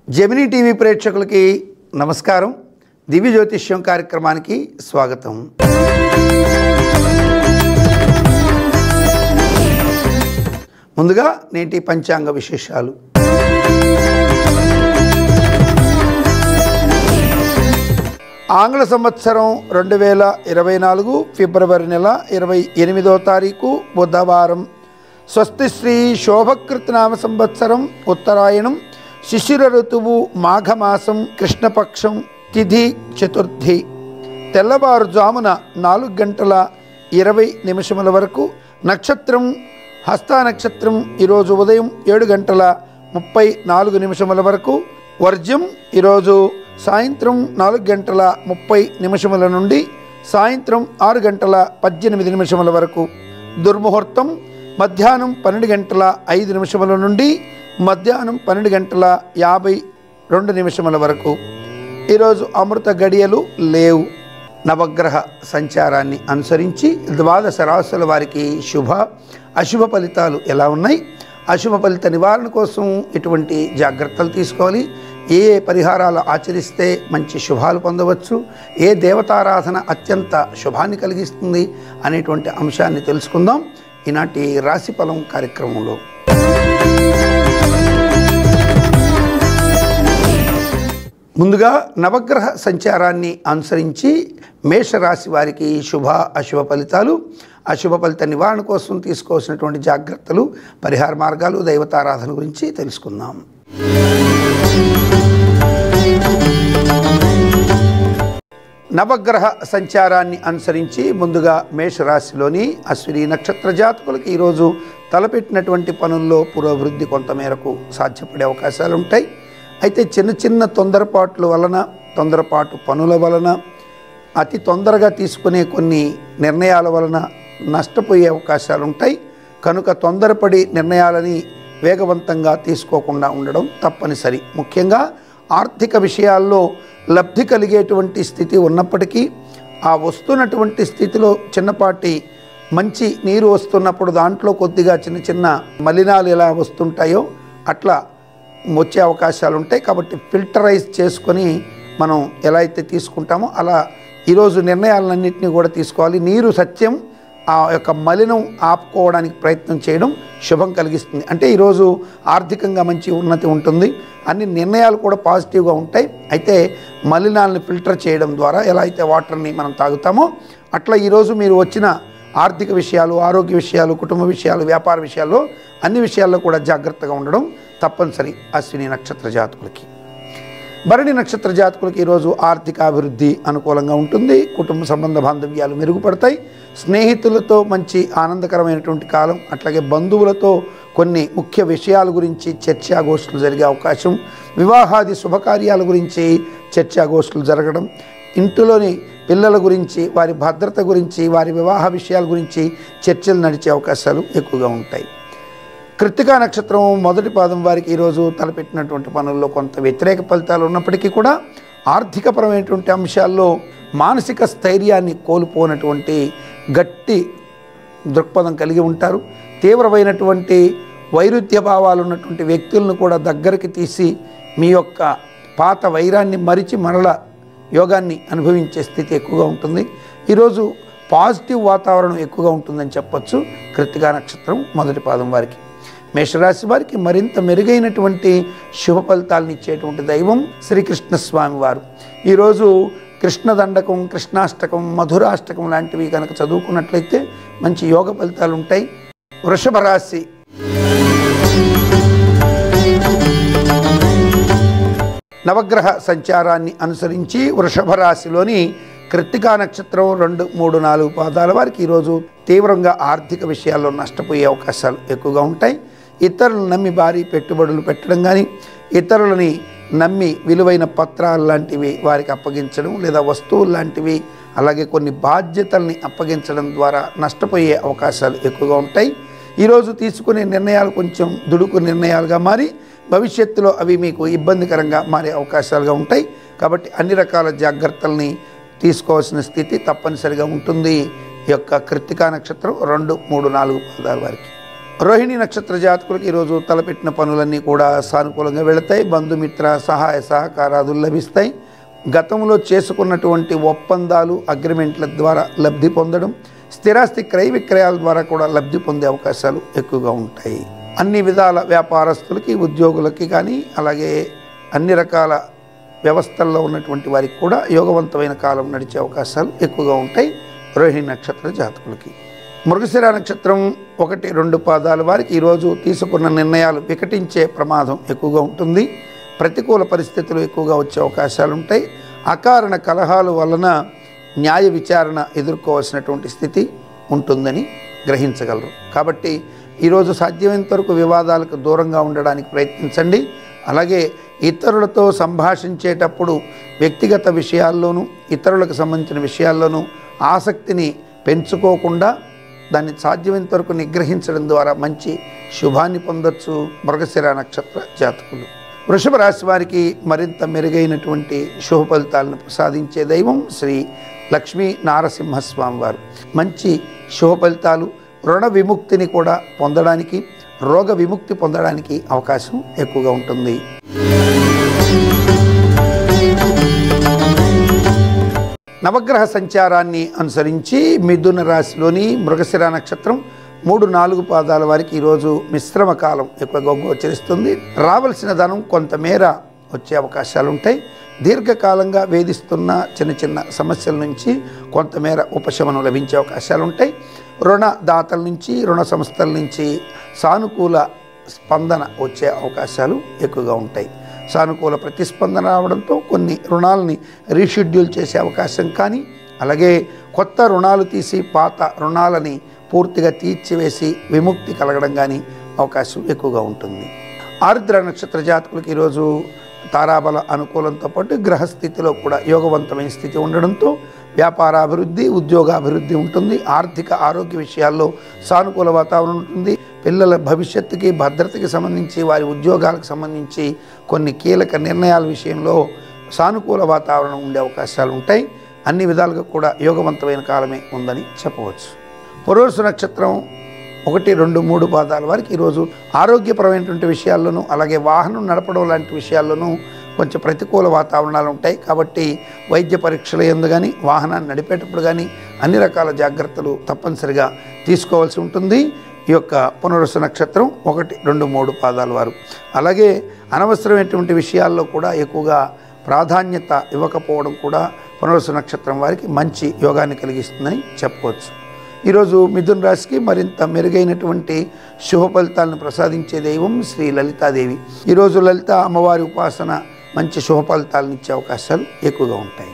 Gemini TV ప్రేక్షకులకి నమస్కారం దివ్య జ్యోతిష్యం కార్యక్రమానికి స్వాగతం ముందుగా నేటి పంచాంగ విశేషాలు ఆంగ్ల సంవత్సరం రెండు వేల ఇరవై నాలుగు ఫిబ్రవరి నెల ఇరవై ఎనిమిదో తారీఖు బుధవారం స్వస్తి శ్రీ శోభకృతనామ సంవత్సరం ఉత్తరాయణం శిశిర ఋతువు మాఘమాసం కృష్ణపక్షం తిథి చతుర్థి తెల్లవారుజామున నాలుగు గంటల ఇరవై నిమిషముల వరకు నక్షత్రం హస్త నక్షత్రం ఈరోజు ఉదయం ఏడు గంటల ముప్పై నాలుగు నిమిషముల వరకు వర్జ్యం ఈరోజు సాయంత్రం నాలుగు గంటల ముప్పై నిమిషముల నుండి సాయంత్రం ఆరు గంటల పద్దెనిమిది నిమిషముల వరకు దుర్ముహూర్తం మధ్యాహ్నం పన్నెండు గంటల ఐదు నిమిషముల నుండి మధ్యాహ్నం పన్నెండు గంటల యాభై రెండు నిమిషముల వరకు ఈరోజు అమృత గడియలు లేవు నవగ్రహ సంచారాన్ని అనుసరించి ద్వాదశ రాశుల వారికి శుభ అశుభ ఫలితాలు ఎలా ఉన్నాయి అశుభ ఫలిత నివారణ కోసం ఎటువంటి జాగ్రత్తలు తీసుకోవాలి ఏ ఏ పరిహారాలు ఆచరిస్తే మంచి శుభాలు పొందవచ్చు ఏ దేవతారాధన అత్యంత శుభాన్ని కలిగిస్తుంది అనేటువంటి అంశాన్ని తెలుసుకుందాం ఈనాటి రాశిఫలం కార్యక్రమంలో ముందుగా నవగ్రహ సంచారాన్ని అనుసరించి మేషరాశి వారికి శుభ అశుభ ఫలితాలు అశుభ ఫలిత నివారణ కోసం తీసుకోవాల్సినటువంటి జాగ్రత్తలు పరిహార మార్గాలు దైవతారాధన గురించి తెలుసుకుందాం నవగ్రహ సంచారాన్ని అనుసరించి ముందుగా మేషరాశిలోని అశ్విని నక్షత్ర జాతకులకు ఈరోజు తలపెట్టినటువంటి పనుల్లో పురోభివృద్ధి కొంతమేరకు సాధ్యపడే అవకాశాలు ఉంటాయి అయితే చిన్న చిన్న తొందరపాట్ల వలన తొందరపాటు పనుల వలన అతి తొందరగా తీసుకునే కొన్ని నిర్ణయాల వలన నష్టపోయే అవకాశాలు ఉంటాయి కనుక తొందరపడి నిర్ణయాలని వేగవంతంగా తీసుకోకుండా ఉండడం తప్పనిసరి ముఖ్యంగా ఆర్థిక విషయాల్లో లబ్ధి కలిగేటువంటి స్థితి ఉన్నప్పటికీ ఆ వస్తున్నటువంటి స్థితిలో చిన్నపాటి మంచి నీరు వస్తున్నప్పుడు దాంట్లో కొద్దిగా చిన్న చిన్న మలినాలు ఎలా వస్తుంటాయో అట్లా వచ్చే అవకాశాలు ఉంటాయి కాబట్టి ఫిల్టరైజ్ చేసుకొని మనం ఎలా అయితే తీసుకుంటామో అలా ఈరోజు నిర్ణయాలన్నింటినీ కూడా తీసుకోవాలి నీరు సత్యం ఆ యొక్క మలినం ఆపుకోవడానికి ప్రయత్నం చేయడం శుభం కలిగిస్తుంది అంటే ఈరోజు ఆర్థికంగా మంచి ఉన్నతి ఉంటుంది అన్ని నిర్ణయాలు కూడా పాజిటివ్గా ఉంటాయి అయితే మలినాలను ఫిల్టర్ చేయడం ద్వారా ఎలా అయితే వాటర్ని మనం తాగుతామో అట్లా ఈరోజు మీరు వచ్చిన ఆర్థిక విషయాలు ఆరోగ్య విషయాలు కుటుంబ విషయాలు వ్యాపార విషయాల్లో అన్ని విషయాల్లో కూడా జాగ్రత్తగా ఉండడం తప్పనిసరి అశ్విని నక్షత్ర జాతకులకి భరణి నక్షత్ర జాతకులకి ఈరోజు ఆర్థిక అభివృద్ధి అనుకూలంగా ఉంటుంది కుటుంబ సంబంధ బాంధవ్యాలు మెరుగుపడతాయి స్నేహితులతో మంచి ఆనందకరమైనటువంటి కాలం అట్లాగే బంధువులతో కొన్ని ముఖ్య విషయాల గురించి చర్చాగోష్ఠులు జరిగే అవకాశం వివాహాది శుభకార్యాల గురించి చర్చాగోష్ఠులు జరగడం ఇంటిలోని పిల్లల గురించి వారి భద్రత గురించి వారి వివాహ విషయాల గురించి చర్చలు నడిచే అవకాశాలు ఎక్కువగా ఉంటాయి కృత్తికా నక్షత్రం మొదటి పాదం వారికి ఈరోజు తలపెట్టినటువంటి పనుల్లో కొంత వ్యతిరేక ఫలితాలు ఉన్నప్పటికీ కూడా ఆర్థికపరమైనటువంటి అంశాల్లో మానసిక స్థైర్యాన్ని కోల్పోనటువంటి గట్టి దృక్పథం కలిగి ఉంటారు తీవ్రమైనటువంటి వైరుధ్య భావాలు ఉన్నటువంటి వ్యక్తులను కూడా దగ్గరికి తీసి మీ యొక్క పాత వైరాన్ని మరిచి మరల యోగాన్ని అనుభవించే స్థితి ఎక్కువగా ఉంటుంది ఈరోజు పాజిటివ్ వాతావరణం ఎక్కువగా ఉంటుందని చెప్పొచ్చు కృత్తికా నక్షత్రం మొదటి పాదం వారికి మేషరాశి వారికి మరింత మెరుగైనటువంటి శుభ ఫలితాలను ఇచ్చేటువంటి దైవం శ్రీకృష్ణ స్వామి వారు ఈరోజు కృష్ణదండకం కృష్ణాష్టకం మధురాష్టకం లాంటివి కనుక చదువుకున్నట్లయితే మంచి యోగ ఫలితాలు ఉంటాయి వృషభ రాశి నవగ్రహ సంచారాన్ని అనుసరించి వృషభ రాశిలోని కృత్తికా నక్షత్రం రెండు మూడు నాలుగు పాదాల వారికి ఈరోజు తీవ్రంగా ఆర్థిక విషయాల్లో నష్టపోయే అవకాశాలు ఎక్కువగా ఉంటాయి ఇతరులను నమ్మి భారీ పెట్టుబడులు పెట్టడం కానీ ఇతరులని నమ్మి విలువైన పత్రాలు లాంటివి వారికి అప్పగించడం లేదా వస్తువులు లాంటివి అలాగే కొన్ని బాధ్యతల్ని అప్పగించడం ద్వారా నష్టపోయే అవకాశాలు ఎక్కువగా ఉంటాయి ఈరోజు తీసుకునే నిర్ణయాలు కొంచెం దుడుకు నిర్ణయాలుగా మారి భవిష్యత్తులో అవి మీకు ఇబ్బందికరంగా మారే అవకాశాలుగా ఉంటాయి కాబట్టి అన్ని రకాల జాగ్రత్తల్ని తీసుకోవాల్సిన స్థితి తప్పనిసరిగా ఉంటుంది ఈ యొక్క కృత్తికా నక్షత్రం రెండు మూడు నాలుగు పదాల వారికి రోహిణి నక్షత్ర జాతకులకు ఈరోజు తలపెట్టిన పనులన్నీ కూడా సానుకూలంగా వెళతాయి బంధుమిత్ర సహాయ సహకారాలు లభిస్తాయి గతంలో చేసుకున్నటువంటి ఒప్పందాలు అగ్రిమెంట్ల ద్వారా లబ్ధి పొందడం స్థిరాస్తి క్రయ విక్రయాల ద్వారా కూడా లబ్ధి పొందే అవకాశాలు ఎక్కువగా ఉంటాయి అన్ని విధాల వ్యాపారస్తులకి ఉద్యోగులకి కానీ అలాగే అన్ని రకాల వ్యవస్థల్లో ఉన్నటువంటి వారికి కూడా యోగవంతమైన కాలం నడిచే అవకాశాలు ఎక్కువగా ఉంటాయి రోహిణి నక్షత్ర జాతకులకి మృగశిర నక్షత్రం ఒకటి రెండు పాదాల వారికి ఈరోజు తీసుకున్న నిర్ణయాలు వికటించే ప్రమాదం ఎక్కువగా ఉంటుంది ప్రతికూల పరిస్థితులు ఎక్కువగా వచ్చే అవకాశాలు ఉంటాయి అకారణ కలహాలు వలన న్యాయ విచారణ ఎదుర్కోవాల్సినటువంటి స్థితి ఉంటుందని గ్రహించగలరు కాబట్టి ఈరోజు సాధ్యమైనంత వరకు వివాదాలకు దూరంగా ఉండడానికి ప్రయత్నించండి అలాగే ఇతరులతో సంభాషించేటప్పుడు వ్యక్తిగత విషయాల్లోనూ ఇతరులకు సంబంధించిన విషయాల్లోనూ ఆసక్తిని పెంచుకోకుండా దాన్ని సాధ్యమైనంత వరకు నిగ్రహించడం ద్వారా మంచి శుభాన్ని పొందొచ్చు మృగశిర నక్షత్ర జాతకులు వృషభ రాశి వారికి మరింత మెరుగైనటువంటి శుభ ఫలితాలను ప్రసాదించే దైవం శ్రీ లక్ష్మీ నారసింహస్వామి వారు మంచి శుభ ఫలితాలు రుణ విముక్తిని కూడా పొందడానికి రోగ విముక్తి పొందడానికి అవకాశం ఎక్కువగా ఉంటుంది నవగ్రహ సంచారాన్ని అనుసరించి మిథున రాశిలోని మృగశిర నక్షత్రం మూడు నాలుగు పాదాల వారికి ఈరోజు మిశ్రమ కాలం ఎక్కువగా గోచరిస్తుంది రావలసిన ధనం కొంతమేర వచ్చే అవకాశాలు ఉంటాయి దీర్ఘకాలంగా వేధిస్తున్న చిన్న చిన్న సమస్యల నుంచి కొంతమేర ఉపశమనం లభించే అవకాశాలు ఉంటాయి రుణ దాతల నుంచి రుణ సంస్థల నుంచి సానుకూల స్పందన వచ్చే అవకాశాలు ఎక్కువగా ఉంటాయి సానుకూల ప్రతిస్పందన రావడంతో కొన్ని రుణాలని రీషెడ్యూల్ చేసే అవకాశం కానీ అలాగే కొత్త రుణాలు తీసి పాత రుణాలని పూర్తిగా తీర్చివేసి విముక్తి కలగడం కానీ అవకాశం ఎక్కువగా ఉంటుంది ఆరుద్ర నక్షత్ర జాతకులకు ఈరోజు తారాబల అనుకూలంతో పాటు గ్రహస్థితిలో కూడా యోగవంతమైన స్థితి ఉండడంతో వ్యాపార అభివృద్ధి ఉద్యోగ అభివృద్ధి ఉంటుంది ఆర్థిక ఆరోగ్య విషయాల్లో సానుకూల వాతావరణం ఉంటుంది పిల్లల భవిష్యత్తుకి భద్రతకి సంబంధించి వారి ఉద్యోగాలకు సంబంధించి కొన్ని కీలక నిర్ణయాల విషయంలో సానుకూల వాతావరణం ఉండే అవకాశాలు ఉంటాయి అన్ని విధాలుగా కూడా యోగవంతమైన కాలమే ఉందని చెప్పవచ్చు పురోసు నక్షత్రం ఒకటి రెండు మూడు పాదాల వారికి ఈరోజు ఆరోగ్యపరమైనటువంటి విషయాల్లోనూ అలాగే వాహనం నడపడం లాంటి విషయాల్లోనూ కొంచెం ప్రతికూల వాతావరణాలు ఉంటాయి కాబట్టి వైద్య పరీక్షల ఎందు కానీ వాహనాన్ని నడిపేటప్పుడు కానీ అన్ని రకాల జాగ్రత్తలు తప్పనిసరిగా తీసుకోవాల్సి ఉంటుంది ఈ యొక్క పునరుస నక్షత్రం ఒకటి రెండు మూడు పాదాల వారు అలాగే అనవసరమైనటువంటి విషయాల్లో కూడా ఎక్కువగా ప్రాధాన్యత ఇవ్వకపోవడం కూడా పునరుస నక్షత్రం వారికి మంచి యోగాన్ని కలిగిస్తుందని చెప్పవచ్చు ఈరోజు మిథున రాశికి మరింత మెరుగైనటువంటి శుభ ఫలితాలను ప్రసాదించే దైవం శ్రీ లలితాదేవి ఈరోజు లలిత అమ్మవారి ఉపాసన మంచి శుభ ఫలితాలను ఇచ్చే అవకాశాలు ఎక్కువగా ఉంటాయి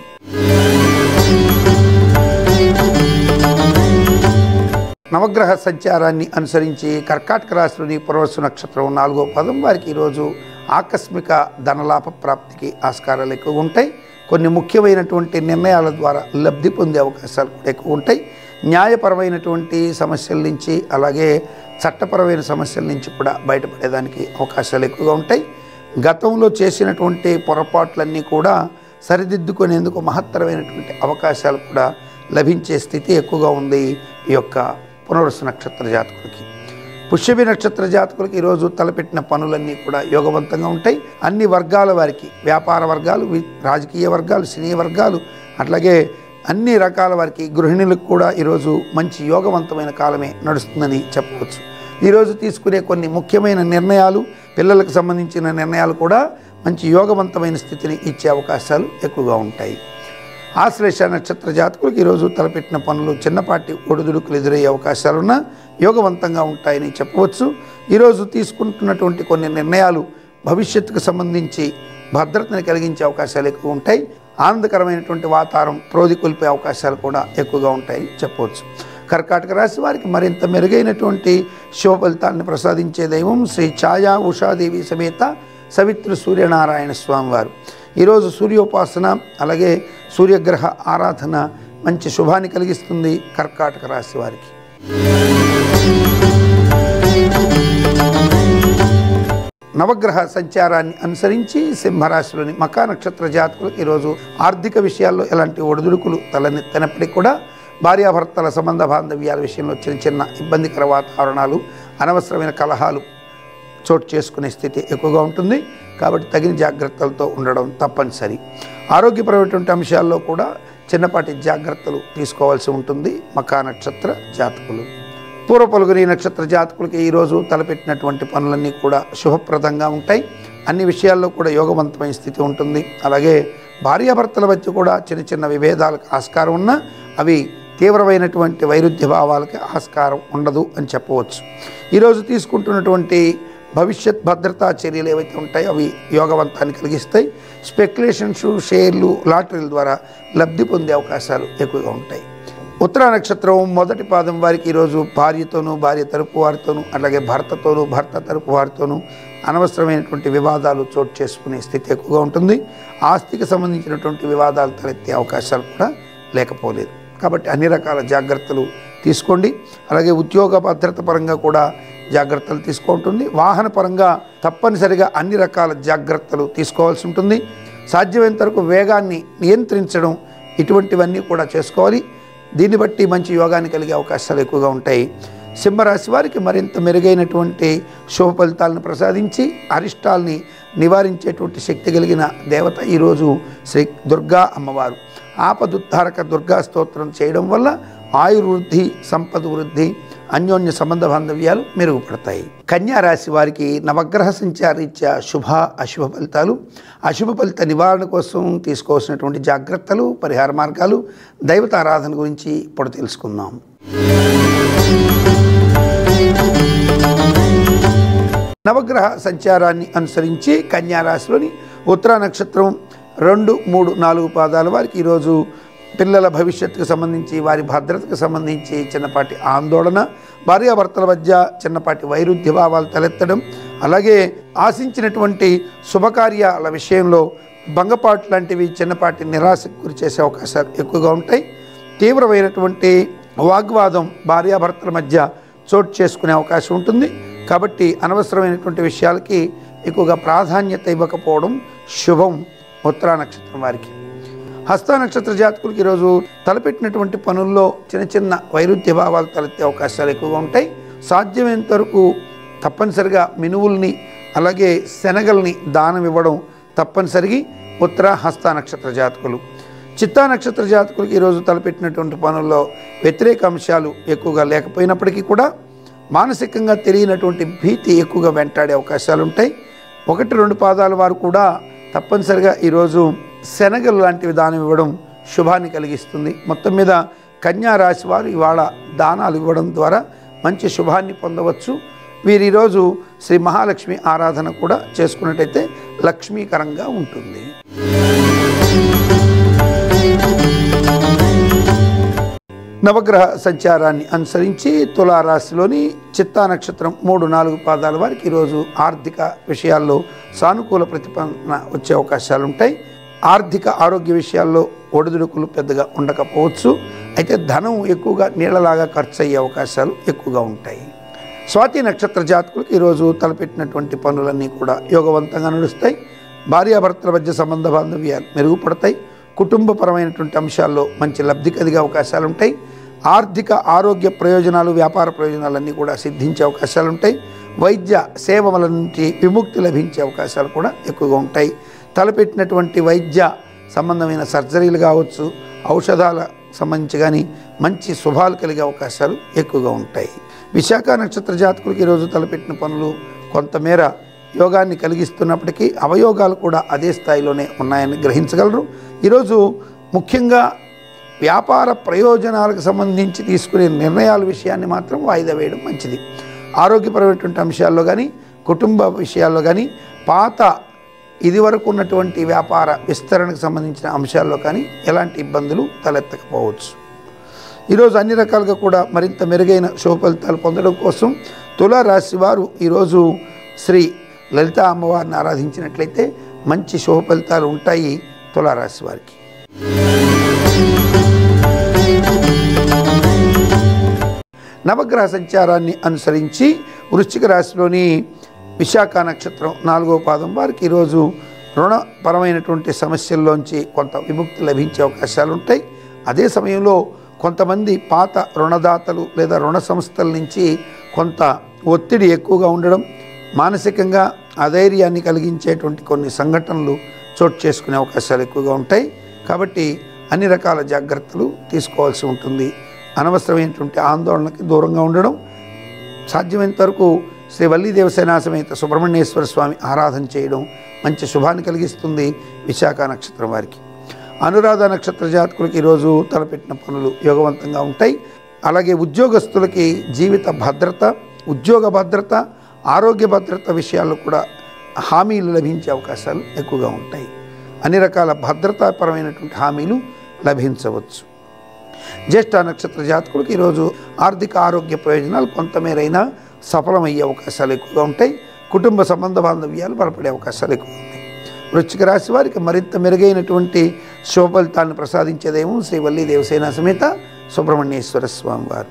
నవగ్రహ సంచారాన్ని అనుసరించి కర్కాటక రాశిలోని పురవసు నక్షత్రం నాలుగో పదం వారికి ఈరోజు ఆకస్మిక ధనలాభ ప్రాప్తికి ఆస్కారాలు ఎక్కువ ఉంటాయి కొన్ని ముఖ్యమైనటువంటి నిర్ణయాల ద్వారా లబ్ధి పొందే అవకాశాలు కూడా ఎక్కువ ఉంటాయి న్యాయపరమైనటువంటి సమస్యల నుంచి అలాగే చట్టపరమైన సమస్యల నుంచి కూడా బయటపడేదానికి అవకాశాలు ఎక్కువగా ఉంటాయి గతంలో చేసినటువంటి పొరపాట్లన్నీ కూడా సరిదిద్దుకునేందుకు మహత్తరమైనటువంటి అవకాశాలు కూడా లభించే స్థితి ఎక్కువగా ఉంది ఈ యొక్క పునరుసు నక్షత్ర జాతకులకి పుష్యమి నక్షత్ర జాతకులకి ఈరోజు తలపెట్టిన పనులన్నీ కూడా యోగవంతంగా ఉంటాయి అన్ని వర్గాల వారికి వ్యాపార వర్గాలు వి- రాజకీయ వర్గాలు సినీ వర్గాలు అట్లాగే అన్ని రకాల వారికి గృహిణులకు కూడా ఈరోజు మంచి యోగవంతమైన కాలమే నడుస్తుందని చెప్పవచ్చు ఈరోజు తీసుకునే కొన్ని ముఖ్యమైన నిర్ణయాలు పిల్లలకు సంబంధించిన నిర్ణయాలు కూడా మంచి యోగవంతమైన స్థితిని ఇచ్చే అవకాశాలు ఎక్కువగా ఉంటాయి ఆశ్లేష నక్షత్ర జాతకులకు ఈరోజు తలపెట్టిన పనులు చిన్నపాటి ఒడిదుడుకులు ఎదురయ్యే అవకాశాలున్నా యోగవంతంగా ఉంటాయని చెప్పవచ్చు ఈరోజు తీసుకుంటున్నటువంటి కొన్ని నిర్ణయాలు భవిష్యత్తుకు సంబంధించి భద్రతని కలిగించే అవకాశాలు ఎక్కువ ఉంటాయి ఆనందకరమైనటువంటి వాతావరణం ప్రోదికొల్పే అవకాశాలు కూడా ఎక్కువగా ఉంటాయని చెప్పవచ్చు కర్కాటక రాశి వారికి మరింత మెరుగైనటువంటి శుభ ఫలితాన్ని ప్రసాదించే దైవం శ్రీ ఛాయా ఉషాదేవి సమేత సవిత్ర సూర్యనారాయణ స్వామి వారు ఈరోజు సూర్యోపాసన అలాగే సూర్యగ్రహ ఆరాధన మంచి శుభాన్ని కలిగిస్తుంది కర్కాటక రాశి వారికి నవగ్రహ సంచారాన్ని అనుసరించి సింహరాశిలోని మకా నక్షత్ర జాతకులకు ఈరోజు ఆర్థిక విషయాల్లో ఎలాంటి ఒడిదుడుకులు తలనెత్తనప్పటికీ కూడా భార్యాభర్తల సంబంధ బాంధవ్యాల విషయంలో చిన్న చిన్న ఇబ్బందికర వాతావరణాలు అనవసరమైన కలహాలు చోటు చేసుకునే స్థితి ఎక్కువగా ఉంటుంది కాబట్టి తగిన జాగ్రత్తలతో ఉండడం తప్పనిసరి ఆరోగ్యపరమైనటువంటి అంశాల్లో కూడా చిన్నపాటి జాగ్రత్తలు తీసుకోవాల్సి ఉంటుంది మకా నక్షత్ర జాతకులు పూర్వ పలుగురి నక్షత్ర జాతకులకి ఈరోజు తలపెట్టినటువంటి పనులన్నీ కూడా శుభప్రదంగా ఉంటాయి అన్ని విషయాల్లో కూడా యోగవంతమైన స్థితి ఉంటుంది అలాగే భార్యాభర్తల మధ్య కూడా చిన్న చిన్న విభేదాలకు ఆస్కారం ఉన్నా అవి తీవ్రమైనటువంటి వైరుధ్య భావాలకి ఆస్కారం ఉండదు అని చెప్పవచ్చు ఈరోజు తీసుకుంటున్నటువంటి భవిష్యత్ భద్రతా చర్యలు ఏవైతే ఉంటాయో అవి యోగవంతాన్ని కలిగిస్తాయి స్పెక్యులేషన్స్ షేర్లు లాటరీల ద్వారా లబ్ధి పొందే అవకాశాలు ఎక్కువగా ఉంటాయి ఉత్తరా నక్షత్రం మొదటి పాదం వారికి ఈరోజు భార్యతోనూ భార్య తరపు వారితోనూ అలాగే భర్తతోనూ భర్త తరపు వారితోనూ అనవసరమైనటువంటి వివాదాలు చోటు చేసుకునే స్థితి ఎక్కువగా ఉంటుంది ఆస్తికి సంబంధించినటువంటి వివాదాలు తలెత్తే అవకాశాలు కూడా లేకపోలేదు కాబట్టి అన్ని రకాల జాగ్రత్తలు తీసుకోండి అలాగే ఉద్యోగ భద్రత పరంగా కూడా జాగ్రత్తలు తీసుకుంటుంది వాహన పరంగా తప్పనిసరిగా అన్ని రకాల జాగ్రత్తలు తీసుకోవాల్సి ఉంటుంది సాధ్యమైనంత వరకు వేగాన్ని నియంత్రించడం ఇటువంటివన్నీ కూడా చేసుకోవాలి దీన్ని బట్టి మంచి యోగాన్ని కలిగే అవకాశాలు ఎక్కువగా ఉంటాయి సింహరాశి వారికి మరింత మెరుగైనటువంటి శుభ ఫలితాలను ప్రసాదించి అరిష్టాల్ని నివారించేటువంటి శక్తి కలిగిన దేవత ఈరోజు శ్రీ దుర్గా అమ్మవారు ఆపదుద్ధారక దుర్గా స్తోత్రం చేయడం వల్ల ఆయుర్వృద్ధి సంపద వృద్ధి అన్యోన్య సంబంధ బాంధవ్యాలు మెరుగుపడతాయి కన్యా రాశి వారికి నవగ్రహ సంచారీత్యా శుభ అశుభ ఫలితాలు అశుభ ఫలిత నివారణ కోసం తీసుకోవాల్సినటువంటి జాగ్రత్తలు పరిహార మార్గాలు దైవత ఆరాధన గురించి ఇప్పుడు తెలుసుకుందాం నవగ్రహ సంచారాన్ని అనుసరించి కన్యా రాశిలోని ఉత్తరా నక్షత్రం రెండు మూడు నాలుగు పాదాల వారికి ఈరోజు పిల్లల భవిష్యత్తుకు సంబంధించి వారి భద్రతకు సంబంధించి చిన్నపాటి ఆందోళన భార్యాభర్తల మధ్య చిన్నపాటి వైరుధ్య భావాలు తలెత్తడం అలాగే ఆశించినటువంటి శుభకార్యాల విషయంలో భంగపాటు లాంటివి చిన్నపాటి నిరాశకు గురి చేసే అవకాశాలు ఎక్కువగా ఉంటాయి తీవ్రమైనటువంటి వాగ్వాదం భార్యాభర్తల మధ్య చోటు చేసుకునే అవకాశం ఉంటుంది కాబట్టి అనవసరమైనటువంటి విషయాలకి ఎక్కువగా ప్రాధాన్యత ఇవ్వకపోవడం శుభం ఉత్తరా నక్షత్రం వారికి హస్త నక్షత్ర జాతకులకి ఈరోజు తలపెట్టినటువంటి పనుల్లో చిన్న చిన్న వైరుధ్య భావాలు తలెత్తే అవకాశాలు ఎక్కువగా ఉంటాయి సాధ్యమైనంత వరకు తప్పనిసరిగా మినువుల్ని అలాగే శనగల్ని దానం ఇవ్వడం తప్పనిసరిగా ఉత్తర హస్త నక్షత్ర జాతకులు చిత్తా నక్షత్ర జాతకులకి ఈరోజు తలపెట్టినటువంటి పనుల్లో వ్యతిరేక అంశాలు ఎక్కువగా లేకపోయినప్పటికీ కూడా మానసికంగా తెలియనటువంటి భీతి ఎక్కువగా వెంటాడే అవకాశాలు ఉంటాయి ఒకటి రెండు పాదాల వారు కూడా తప్పనిసరిగా ఈరోజు శనగలు లాంటివి దానం ఇవ్వడం శుభాన్ని కలిగిస్తుంది మొత్తం మీద కన్యా రాశి వారు ఇవాళ దానాలు ఇవ్వడం ద్వారా మంచి శుభాన్ని పొందవచ్చు వీరు ఈరోజు శ్రీ మహాలక్ష్మి ఆరాధన కూడా చేసుకున్నట్టయితే లక్ష్మీకరంగా ఉంటుంది నవగ్రహ సంచారాన్ని అనుసరించి తులారాశిలోని చిత్తా నక్షత్రం మూడు నాలుగు పాదాల వారికి ఈరోజు ఆర్థిక విషయాల్లో సానుకూల ప్రతిపాదన వచ్చే అవకాశాలు ఉంటాయి ఆర్థిక ఆరోగ్య విషయాల్లో ఒడిదుడుకులు పెద్దగా ఉండకపోవచ్చు అయితే ధనం ఎక్కువగా నీళ్ళలాగా ఖర్చు అయ్యే అవకాశాలు ఎక్కువగా ఉంటాయి స్వాతి నక్షత్ర జాతకులకు ఈరోజు తలపెట్టినటువంటి పనులన్నీ కూడా యోగవంతంగా నడుస్తాయి భార్యాభర్తల మధ్య సంబంధ బాంధవ్యాలు మెరుగుపడతాయి కుటుంబపరమైనటువంటి అంశాల్లో మంచి లబ్ధి కలిగే అవకాశాలు ఉంటాయి ఆర్థిక ఆరోగ్య ప్రయోజనాలు వ్యాపార ప్రయోజనాలన్నీ కూడా సిద్ధించే అవకాశాలు ఉంటాయి వైద్య సేవల నుంచి విముక్తి లభించే అవకాశాలు కూడా ఎక్కువగా ఉంటాయి తలపెట్టినటువంటి వైద్య సంబంధమైన సర్జరీలు కావచ్చు ఔషధాల సంబంధించి కానీ మంచి శుభాలు కలిగే అవకాశాలు ఎక్కువగా ఉంటాయి విశాఖ నక్షత్ర జాతకులకు ఈరోజు తలపెట్టిన పనులు కొంతమేర యోగాన్ని కలిగిస్తున్నప్పటికీ అవయోగాలు కూడా అదే స్థాయిలోనే ఉన్నాయని గ్రహించగలరు ఈరోజు ముఖ్యంగా వ్యాపార ప్రయోజనాలకు సంబంధించి తీసుకునే నిర్ణయాల విషయాన్ని మాత్రం వాయిదా వేయడం మంచిది ఆరోగ్యపరమైనటువంటి అంశాల్లో కానీ కుటుంబ విషయాల్లో కానీ పాత ఇదివరకు ఉన్నటువంటి వ్యాపార విస్తరణకు సంబంధించిన అంశాల్లో కానీ ఎలాంటి ఇబ్బందులు తలెత్తకపోవచ్చు ఈరోజు అన్ని రకాలుగా కూడా మరింత మెరుగైన శుభ ఫలితాలు పొందడం కోసం తులారాశి వారు ఈరోజు శ్రీ లలిత అమ్మవారిని ఆరాధించినట్లయితే మంచి శుభ ఫలితాలు ఉంటాయి తులారాశి వారికి నవగ్రహ సంచారాన్ని అనుసరించి వృశ్చిక రాశిలోని విశాఖ నక్షత్రం నాలుగో పాదం వారికి ఈరోజు రుణపరమైనటువంటి సమస్యల్లోంచి కొంత విముక్తి లభించే అవకాశాలు ఉంటాయి అదే సమయంలో కొంతమంది పాత రుణదాతలు లేదా రుణ సంస్థల నుంచి కొంత ఒత్తిడి ఎక్కువగా ఉండడం మానసికంగా అధైర్యాన్ని కలిగించేటువంటి కొన్ని సంఘటనలు చోటు చేసుకునే అవకాశాలు ఎక్కువగా ఉంటాయి కాబట్టి అన్ని రకాల జాగ్రత్తలు తీసుకోవాల్సి ఉంటుంది అనవసరమైనటువంటి ఆందోళనకి దూరంగా ఉండడం సాధ్యమైనంత వరకు శ్రీ వల్లి దేవసేనా సమేత సుబ్రహ్మణ్యేశ్వర స్వామి ఆరాధన చేయడం మంచి శుభాన్ని కలిగిస్తుంది విశాఖ నక్షత్రం వారికి అనురాధ నక్షత్ర జాతకులకి ఈరోజు తలపెట్టిన పనులు యోగవంతంగా ఉంటాయి అలాగే ఉద్యోగస్తులకి జీవిత భద్రత ఉద్యోగ భద్రత ఆరోగ్య భద్రత విషయాల్లో కూడా హామీలు లభించే అవకాశాలు ఎక్కువగా ఉంటాయి అన్ని రకాల భద్రతాపరమైనటువంటి హామీలు లభించవచ్చు జ్యేష్ఠ నక్షత్ర జాతకులకు ఈరోజు ఆర్థిక ఆరోగ్య ప్రయోజనాలు కొంతమేరైనా సఫలమయ్యే అవకాశాలు ఎక్కువగా ఉంటాయి కుటుంబ సంబంధ బాంధవ్యాలు బలపడే అవకాశాలు ఎక్కువ ఉన్నాయి వృశ్చిక రాశి వారికి మరింత మెరుగైనటువంటి శుభ ఫలితాలను ప్రసాదించేదేమో శ్రీ వల్లి దేవసేన సమేత సుబ్రహ్మణ్యేశ్వర స్వామి వారు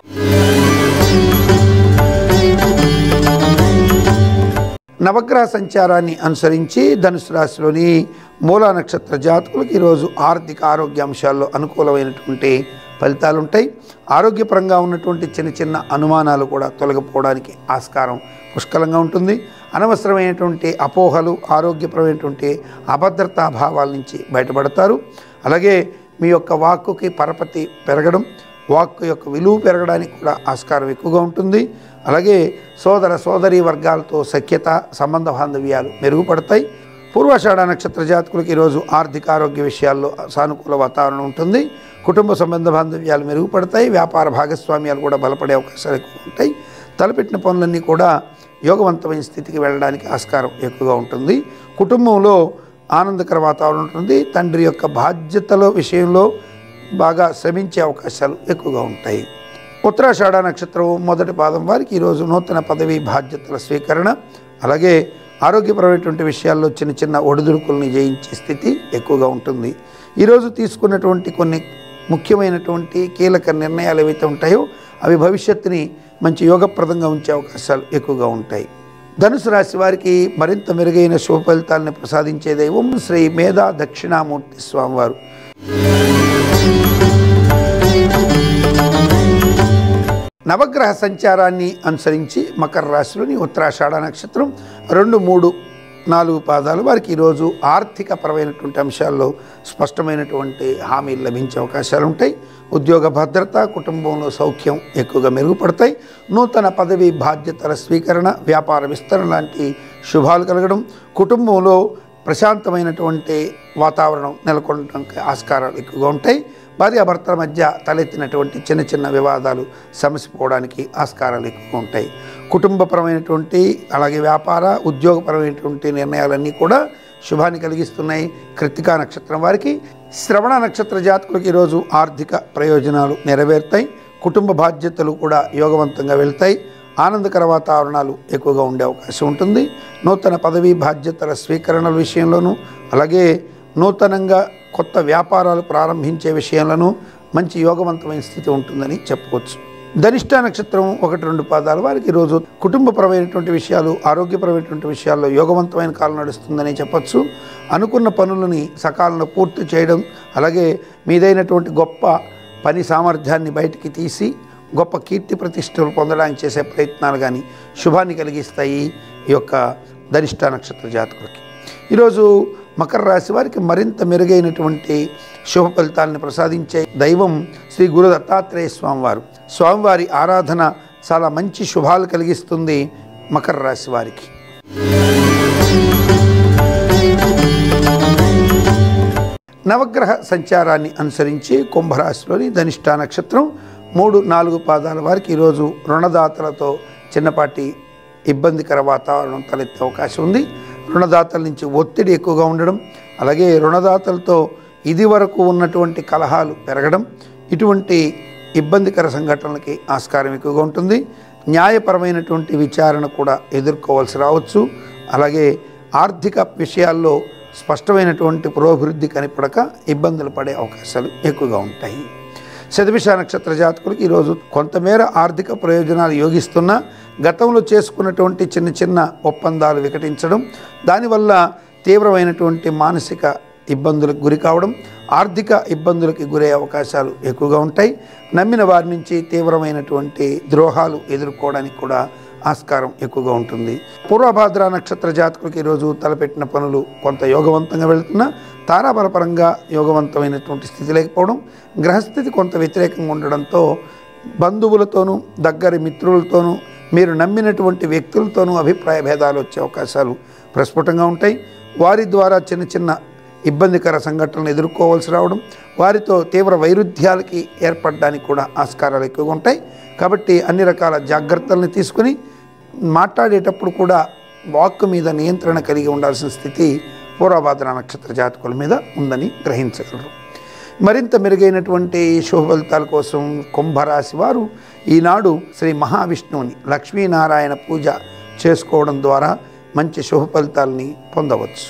నవగ్రహ సంచారాన్ని అనుసరించి ధనుసు రాశిలోని మూలా నక్షత్ర జాతకులకు ఈరోజు ఆర్థిక ఆరోగ్య అంశాల్లో అనుకూలమైనటువంటి ఫలితాలు ఉంటాయి ఆరోగ్యపరంగా ఉన్నటువంటి చిన్న చిన్న అనుమానాలు కూడా తొలగిపోవడానికి ఆస్కారం పుష్కలంగా ఉంటుంది అనవసరమైనటువంటి అపోహలు ఆరోగ్యపరమైనటువంటి అభద్రతా భావాల నుంచి బయటపడతారు అలాగే మీ యొక్క వాక్కుకి పరపతి పెరగడం వాక్కు యొక్క విలువ పెరగడానికి కూడా ఆస్కారం ఎక్కువగా ఉంటుంది అలాగే సోదర సోదరీ వర్గాలతో సఖ్యత సంబంధ బాంధవ్యాలు మెరుగుపడతాయి పూర్వాషాఢ నక్షత్ర జాతకులకు ఈరోజు ఆర్థిక ఆరోగ్య విషయాల్లో సానుకూల వాతావరణం ఉంటుంది కుటుంబ సంబంధ బాంధవ్యాలు మెరుగుపడతాయి వ్యాపార భాగస్వామ్యాలు కూడా బలపడే అవకాశాలు ఎక్కువ ఉంటాయి తలపెట్టిన పనులన్నీ కూడా యోగవంతమైన స్థితికి వెళ్ళడానికి ఆస్కారం ఎక్కువగా ఉంటుంది కుటుంబంలో ఆనందకర వాతావరణం ఉంటుంది తండ్రి యొక్క బాధ్యతల విషయంలో బాగా శ్రమించే అవకాశాలు ఎక్కువగా ఉంటాయి ఉత్తరాషాఢ నక్షత్రం మొదటి పాదం వారికి ఈరోజు నూతన పదవి బాధ్యతల స్వీకరణ అలాగే ఆరోగ్యపరమైనటువంటి విషయాల్లో చిన్న చిన్న ఒడిదుడుకుల్ని జయించే స్థితి ఎక్కువగా ఉంటుంది ఈరోజు తీసుకున్నటువంటి కొన్ని ముఖ్యమైనటువంటి కీలక నిర్ణయాలు ఏవైతే ఉంటాయో అవి భవిష్యత్తుని మంచి యోగప్రదంగా ఉంచే అవకాశాలు ఎక్కువగా ఉంటాయి ధనుసు రాశి వారికి మరింత మెరుగైన శుభ ఫలితాలను ప్రసాదించే దైవం శ్రీ మేధా దక్షిణామూర్తి స్వామివారు నవగ్రహ సంచారాన్ని అనుసరించి మకర రాశిలోని ఉత్తరాషాఢ నక్షత్రం రెండు మూడు నాలుగు పాదాలు వారికి ఈరోజు ఆర్థిక పరమైనటువంటి అంశాల్లో స్పష్టమైనటువంటి హామీలు లభించే అవకాశాలు ఉంటాయి ఉద్యోగ భద్రత కుటుంబంలో సౌఖ్యం ఎక్కువగా మెరుగుపడతాయి నూతన పదవి బాధ్యతల స్వీకరణ వ్యాపార విస్తరణ లాంటి శుభాలు కలగడం కుటుంబంలో ప్రశాంతమైనటువంటి వాతావరణం నెలకొనడానికి ఆస్కారాలు ఎక్కువగా ఉంటాయి భార్యాభర్తల మధ్య తలెత్తినటువంటి చిన్న చిన్న వివాదాలు సమసిపోవడానికి ఆస్కారాలు ఎక్కువగా ఉంటాయి కుటుంబపరమైనటువంటి అలాగే వ్యాపార ఉద్యోగపరమైనటువంటి నిర్ణయాలన్నీ కూడా శుభాన్ని కలిగిస్తున్నాయి కృతికా నక్షత్రం వారికి శ్రవణ నక్షత్ర జాతకులకు ఈరోజు ఆర్థిక ప్రయోజనాలు నెరవేరుతాయి కుటుంబ బాధ్యతలు కూడా యోగవంతంగా వెళ్తాయి ఆనందకర వాతావరణాలు ఎక్కువగా ఉండే అవకాశం ఉంటుంది నూతన పదవీ బాధ్యతల స్వీకరణల విషయంలోనూ అలాగే నూతనంగా కొత్త వ్యాపారాలు ప్రారంభించే విషయంలోనూ మంచి యోగవంతమైన స్థితి ఉంటుందని చెప్పుకోవచ్చు ధనిష్ట నక్షత్రం ఒకటి రెండు పాదాలు వారికి ఈరోజు కుటుంబపరమైనటువంటి విషయాలు ఆరోగ్యపరమైనటువంటి విషయాల్లో యోగవంతమైన కాలం నడుస్తుందని చెప్పొచ్చు అనుకున్న పనులని సకాలంలో పూర్తి చేయడం అలాగే మీదైనటువంటి గొప్ప పని సామర్థ్యాన్ని బయటికి తీసి గొప్ప కీర్తి ప్రతిష్టలు పొందడానికి చేసే ప్రయత్నాలు కానీ శుభాన్ని కలిగిస్తాయి ఈ యొక్క ధనిష్ట నక్షత్ర జాతకులకి ఈరోజు మకర రాశి వారికి మరింత మెరుగైనటువంటి శుభ ఫలితాలను ప్రసాదించే దైవం శ్రీ గురు దత్తాత్రేయ స్వామివారు స్వామివారి ఆరాధన చాలా మంచి శుభాలు కలిగిస్తుంది మకర రాశి వారికి నవగ్రహ సంచారాన్ని అనుసరించి కుంభరాశిలోని ధనిష్ట నక్షత్రం మూడు నాలుగు పాదాల వారికి ఈరోజు రుణదాతలతో చిన్నపాటి ఇబ్బందికర వాతావరణం తలెత్తే అవకాశం ఉంది రుణదాతల నుంచి ఒత్తిడి ఎక్కువగా ఉండడం అలాగే రుణదాతలతో ఇది వరకు ఉన్నటువంటి కలహాలు పెరగడం ఇటువంటి ఇబ్బందికర సంఘటనలకి ఆస్కారం ఎక్కువగా ఉంటుంది న్యాయపరమైనటువంటి విచారణ కూడా ఎదుర్కోవాల్సి రావచ్చు అలాగే ఆర్థిక విషయాల్లో స్పష్టమైనటువంటి పురోభివృద్ధి కనిపడక ఇబ్బందులు పడే అవకాశాలు ఎక్కువగా ఉంటాయి శతభిష నక్షత్ర జాతకులకు ఈరోజు కొంతమేర ఆర్థిక ప్రయోజనాలు యోగిస్తున్నా గతంలో చేసుకున్నటువంటి చిన్న చిన్న ఒప్పందాలు వికటించడం దానివల్ల తీవ్రమైనటువంటి మానసిక ఇబ్బందులకు గురి కావడం ఆర్థిక ఇబ్బందులకి గురయ్యే అవకాశాలు ఎక్కువగా ఉంటాయి నమ్మిన వారి నుంచి తీవ్రమైనటువంటి ద్రోహాలు ఎదుర్కోవడానికి కూడా ఆస్కారం ఎక్కువగా ఉంటుంది పూర్వభాద్ర నక్షత్ర జాతకులకు ఈరోజు తలపెట్టిన పనులు కొంత యోగవంతంగా వెళుతున్నా తారాబలపరంగా యోగవంతమైనటువంటి స్థితి లేకపోవడం గ్రహస్థితి కొంత వ్యతిరేకంగా ఉండడంతో బంధువులతోనూ దగ్గరి మిత్రులతోనూ మీరు నమ్మినటువంటి వ్యక్తులతోనూ అభిప్రాయ భేదాలు వచ్చే అవకాశాలు ప్రస్ఫుటంగా ఉంటాయి వారి ద్వారా చిన్న చిన్న ఇబ్బందికర సంఘటనలు ఎదుర్కోవాల్సి రావడం వారితో తీవ్ర వైరుధ్యాలకి ఏర్పడడానికి కూడా ఆస్కారాలు ఎక్కువగా ఉంటాయి కాబట్టి అన్ని రకాల జాగ్రత్తల్ని తీసుకుని మాట్లాడేటప్పుడు కూడా వాక్ మీద నియంత్రణ కలిగి ఉండాల్సిన స్థితి పూర్వభాద్ర నక్షత్ర జాతకుల మీద ఉందని గ్రహించగలరు మరింత మెరుగైనటువంటి శుభ ఫలితాల కోసం కుంభరాశి వారు ఈనాడు శ్రీ మహావిష్ణువుని లక్ష్మీనారాయణ పూజ చేసుకోవడం ద్వారా మంచి శుభ ఫలితాలని పొందవచ్చు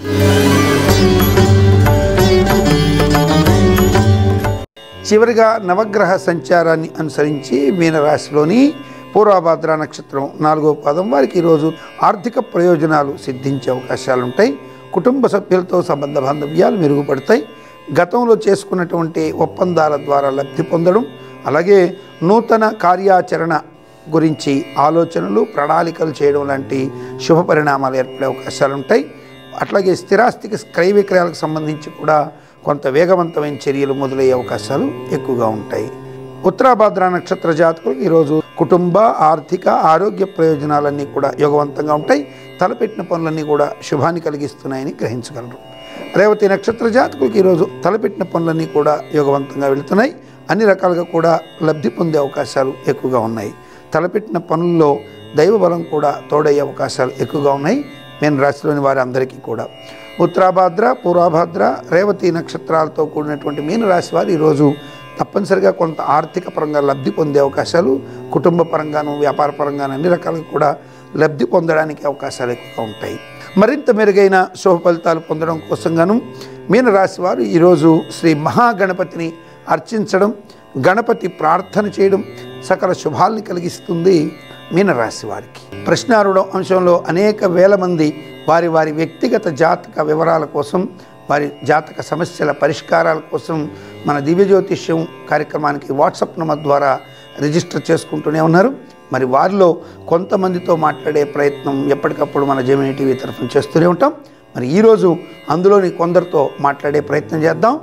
చివరిగా నవగ్రహ సంచారాన్ని అనుసరించి మీనరాశిలోని పూర్వభాద్ర నక్షత్రం నాలుగో పాదం వారికి ఈరోజు ఆర్థిక ప్రయోజనాలు సిద్ధించే అవకాశాలు ఉంటాయి కుటుంబ సభ్యులతో సంబంధ బాంధవ్యాలు మెరుగుపడతాయి గతంలో చేసుకున్నటువంటి ఒప్పందాల ద్వారా లబ్ధి పొందడం అలాగే నూతన కార్యాచరణ గురించి ఆలోచనలు ప్రణాళికలు చేయడం లాంటి శుభ పరిణామాలు ఏర్పడే అవకాశాలు ఉంటాయి అట్లాగే స్థిరాస్తికి క్రయ విక్రయాలకు సంబంధించి కూడా కొంత వేగవంతమైన చర్యలు మొదలయ్యే అవకాశాలు ఎక్కువగా ఉంటాయి ఉత్తరాభాద్ర నక్షత్ర జాతకులకు ఈరోజు కుటుంబ ఆర్థిక ఆరోగ్య ప్రయోజనాలన్నీ కూడా యోగవంతంగా ఉంటాయి తలపెట్టిన పనులన్నీ కూడా శుభాన్ని కలిగిస్తున్నాయని గ్రహించగలరు రేవతి నక్షత్ర జాతకులకు ఈరోజు తలపెట్టిన పనులన్నీ కూడా యోగవంతంగా వెళుతున్నాయి అన్ని రకాలుగా కూడా లబ్ధి పొందే అవకాశాలు ఎక్కువగా ఉన్నాయి తలపెట్టిన పనుల్లో దైవ బలం కూడా తోడయ్యే అవకాశాలు ఎక్కువగా ఉన్నాయి మీన రాశిలోని వారి అందరికీ కూడా ఉత్తరాభాద్ర పూర్వాభాద్ర రేవతి నక్షత్రాలతో కూడినటువంటి మీనరాశి వారు ఈరోజు తప్పనిసరిగా కొంత ఆర్థిక పరంగా లబ్ధి పొందే అవకాశాలు కుటుంబ పరంగాను వ్యాపార పరంగాను అన్ని రకాలుగా కూడా లబ్ధి పొందడానికి అవకాశాలు ఎక్కువగా ఉంటాయి మరింత మెరుగైన శుభ ఫలితాలు పొందడం కోసంగాను మీనరాశి వారు ఈరోజు శ్రీ మహాగణపతిని అర్చించడం గణపతి ప్రార్థన చేయడం సకల శుభాల్ని కలిగిస్తుంది మీనరాశి వారికి ప్రశ్నారుడం అంశంలో అనేక వేల మంది వారి వారి వ్యక్తిగత జాతక వివరాల కోసం వారి జాతక సమస్యల పరిష్కారాల కోసం మన దివ్య జ్యోతిష్యం కార్యక్రమానికి వాట్సాప్ నంబర్ ద్వారా రిజిస్టర్ చేసుకుంటూనే ఉన్నారు మరి వారిలో కొంతమందితో మాట్లాడే ప్రయత్నం ఎప్పటికప్పుడు మన జమినీ టీవీ తరఫున చేస్తూనే ఉంటాం మరి ఈరోజు అందులోని కొందరితో మాట్లాడే ప్రయత్నం చేద్దాం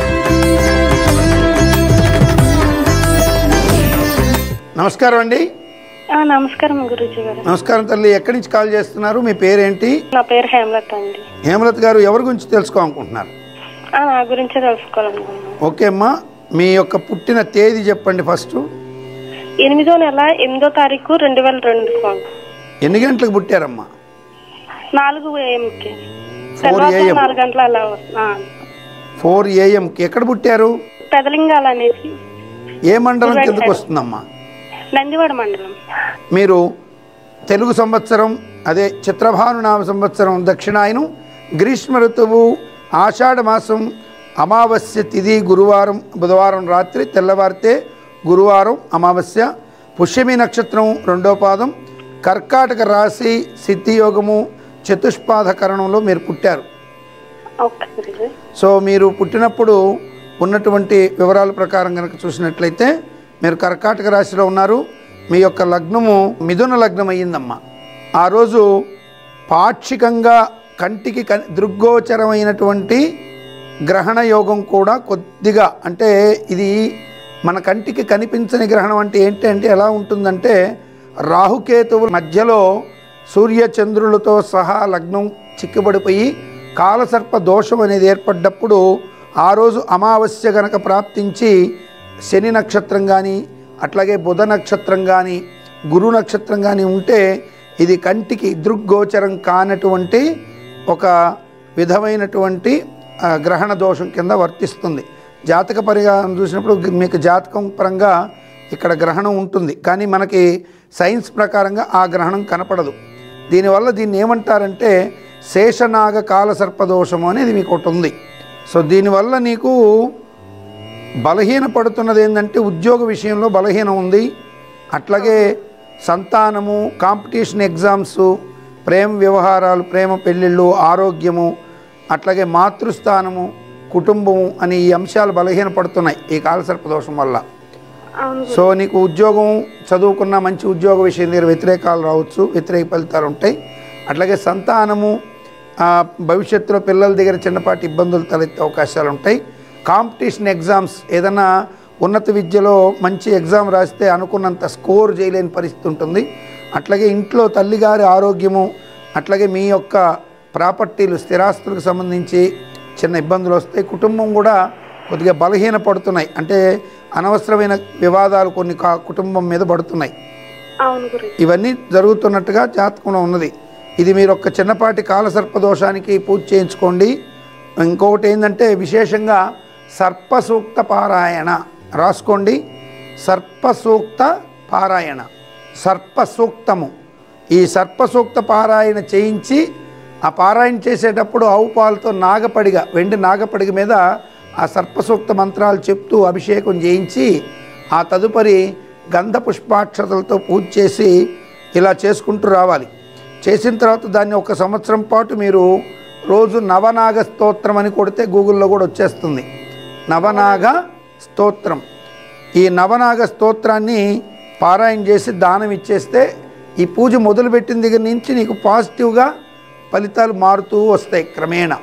నమస్కారం అండి ఆ, నమస్కారం గురూజీ గారు నమస్కారం తల్లి ఎక్కడి నుంచి కాల్ చేస్తున్నారు మీ పేరేంటి నా పేరు హేమలత అండి హేమలత గారు ఎవరి గురించి తెలుసుకోవాలనుకుంటున్నారు ఆ, నా గురించే తెలుసుకోవాలనుకున్నాను ఓకే అమ్మా మీ యొక్క పుట్టిన తేదీ చెప్పండి ఫస్ట్ ఎనిమిదో నెల ఎనిమిదో తారీఖు రెండు వేల రెండు స్వామి ఎన్ని గంటలకు పుట్టారమ్మా నాలుగు ఏఎంకి Four తెల్లవారుజాము AM. నాలుగు గంటల అలా వస్తుంది. ఆ, ఫోర్ ఏఎంకి ఎక్కడ పుట్టారు పెదలింగాలు అనేసి ఏ మండలం కిందకు వస్తుందమ్మా నందివాడ మండలం మీరు తెలుగు సంవత్సరం అదే చిత్రభానునామ సంవత్సరం దక్షిణాయనం గ్రీష్మ ఋతువు ఆషాఢ మాసం అమావాస్య తిథి గురువారం బుధవారం రాత్రి తెల్లవారితే గురువారం అమావాస్య పుష్యమి నక్షత్రం రెండో పాదం కర్కాటక రాశి సిద్ధియోగము చతుష్పాద కరణంలో మీరు పుట్టారు ఓకే గురూజీ సో మీరు పుట్టినప్పుడు ఉన్నటువంటి వివరాల ప్రకారం కనుక చూసినట్లయితే మీరు కర్కాటక రాశిలో ఉన్నారు మీ యొక్క లగ్నము మిథున లగ్నం అయ్యిందమ్మా ఆ రోజు పాక్షికంగా కంటికి కని దృగ్గోచరమైనటువంటి గ్రహణ యోగం కూడా కొద్దిగా అంటే ఇది మన కంటికి కనిపించని గ్రహణం అంటే ఏంటి అంటే ఎలా ఉంటుందంటే రాహుకేతువు మధ్యలో సూర్య చంద్రులతో సహా లగ్నం చిక్కుబడిపోయి కాలసర్ప దోషం అనేది ఏర్పడ్డప్పుడు ఆ రోజు అమావాస్య గనక ప్రాప్తించి శని నక్షత్రం కానీ అట్లాగే బుధ నక్షత్రం కానీ గురు నక్షత్రం కానీ ఉంటే ఇది కంటికి దృగ్గోచరం కానటువంటి ఒక విధమైనటువంటి ఆ, గ్రహణ దోషం కింద వర్తిస్తుంది జాతక పరిహారం చూసినప్పుడు మీకు జాతకం పరంగా ఇక్కడ గ్రహణం ఉంటుంది కానీ మనకి సైన్స్ ప్రకారంగా ఆ గ్రహణం కనపడదు దీనివల్ల దీన్ని ఏమంటారంటే శేషనాగ కాలసర్పదోషము అనేది మీకు ఒకటి ఉంది సో దీనివల్ల నీకు బలహీన పడుతున్నది ఏంటంటే ఉద్యోగ విషయంలో బలహీనం ఉంది అట్లాగే సంతానము కాంపిటీషన్ ఎగ్జామ్స్ ప్రేమ వ్యవహారాలు ప్రేమ పెళ్ళిళ్ళు ఆరోగ్యము అట్లాగే మాతృస్థానము కుటుంబము అని ఈ అంశాలు బలహీనపడుతున్నాయి ఈ కాలసర్పదోషం వల్ల అవును సో నీకు ఉద్యోగం చదువుకున్న మంచి ఉద్యోగ విషయం దగ్గర వ్యతిరేకాలు రావచ్చు వ్యతిరేక ఫలితాలు ఉంటాయి అట్లాగే సంతానము ఆ, భవిష్యత్తులో పిల్లల దగ్గర చిన్నపాటి ఇబ్బందులు తలెత్తే అవకాశాలు ఉంటాయి కాంపిటీషన్ ఎగ్జామ్స్ ఏదైనా ఉన్నత విద్యలో మంచి ఎగ్జామ్ రాస్తే అనుకున్నంత స్కోర్ చేయలేని పరిస్థితి ఉంటుంది అట్లాగే ఇంట్లో తల్లిగారి ఆరోగ్యము అట్లాగే మీ యొక్క ప్రాపర్టీలు స్థిరాస్తులకు సంబంధించి చిన్న ఇబ్బందులు వస్తాయి కుటుంబం కూడా కొద్దిగా బలహీన పడుతున్నాయి అంటే అనవసరమైన వివాదాలు కొన్ని కా- కుటుంబం మీద పడుతున్నాయి అవును గురు ఇవన్నీ జరుగుతున్నట్టుగా జాతకంలో ఉన్నది ఇది మీరు ఒక చిన్నపాటి కాలసర్ప దోషానికి పూజ చేయించుకోండి ఇంకొకటి ఏంటంటే విశేషంగా సర్పసూక్త పారాయణ రాసుకోండి సర్పసూక్త పారాయణ సర్పసూక్తము ఈ సర్పసూక్త పారాయణ చేయించి ఆ పారాయణ చేసేటప్పుడు ఆవు పాలతో నాగపడిగ వెండి నాగపడిగ మీద ఆ సర్పసూక్త మంత్రాలు చెప్తూ అభిషేకం చేయించి ఆ తదుపరి గంధ పుష్పాక్షతలతో పూజ చేసి ఇలా చేసుకుంటూ రావాలి చేసిన తర్వాత దాన్ని ఒక సంవత్సరం పాటు మీరు రోజు నవనాగ స్తోత్రం అని కొడితే గూగుల్లో కూడా వచ్చేస్తుంది నవనాగ స్తోత్రం ఈ నవనాగ స్తోత్రాన్ని పారాయణ చేసి దానం ఇచ్చేస్తే ఈ పూజ మొదలుపెట్టిన దగ్గర నుంచి నీకు పాజిటివ్గా ఫలితాలు మారుతూ వస్తాయి క్రమేణా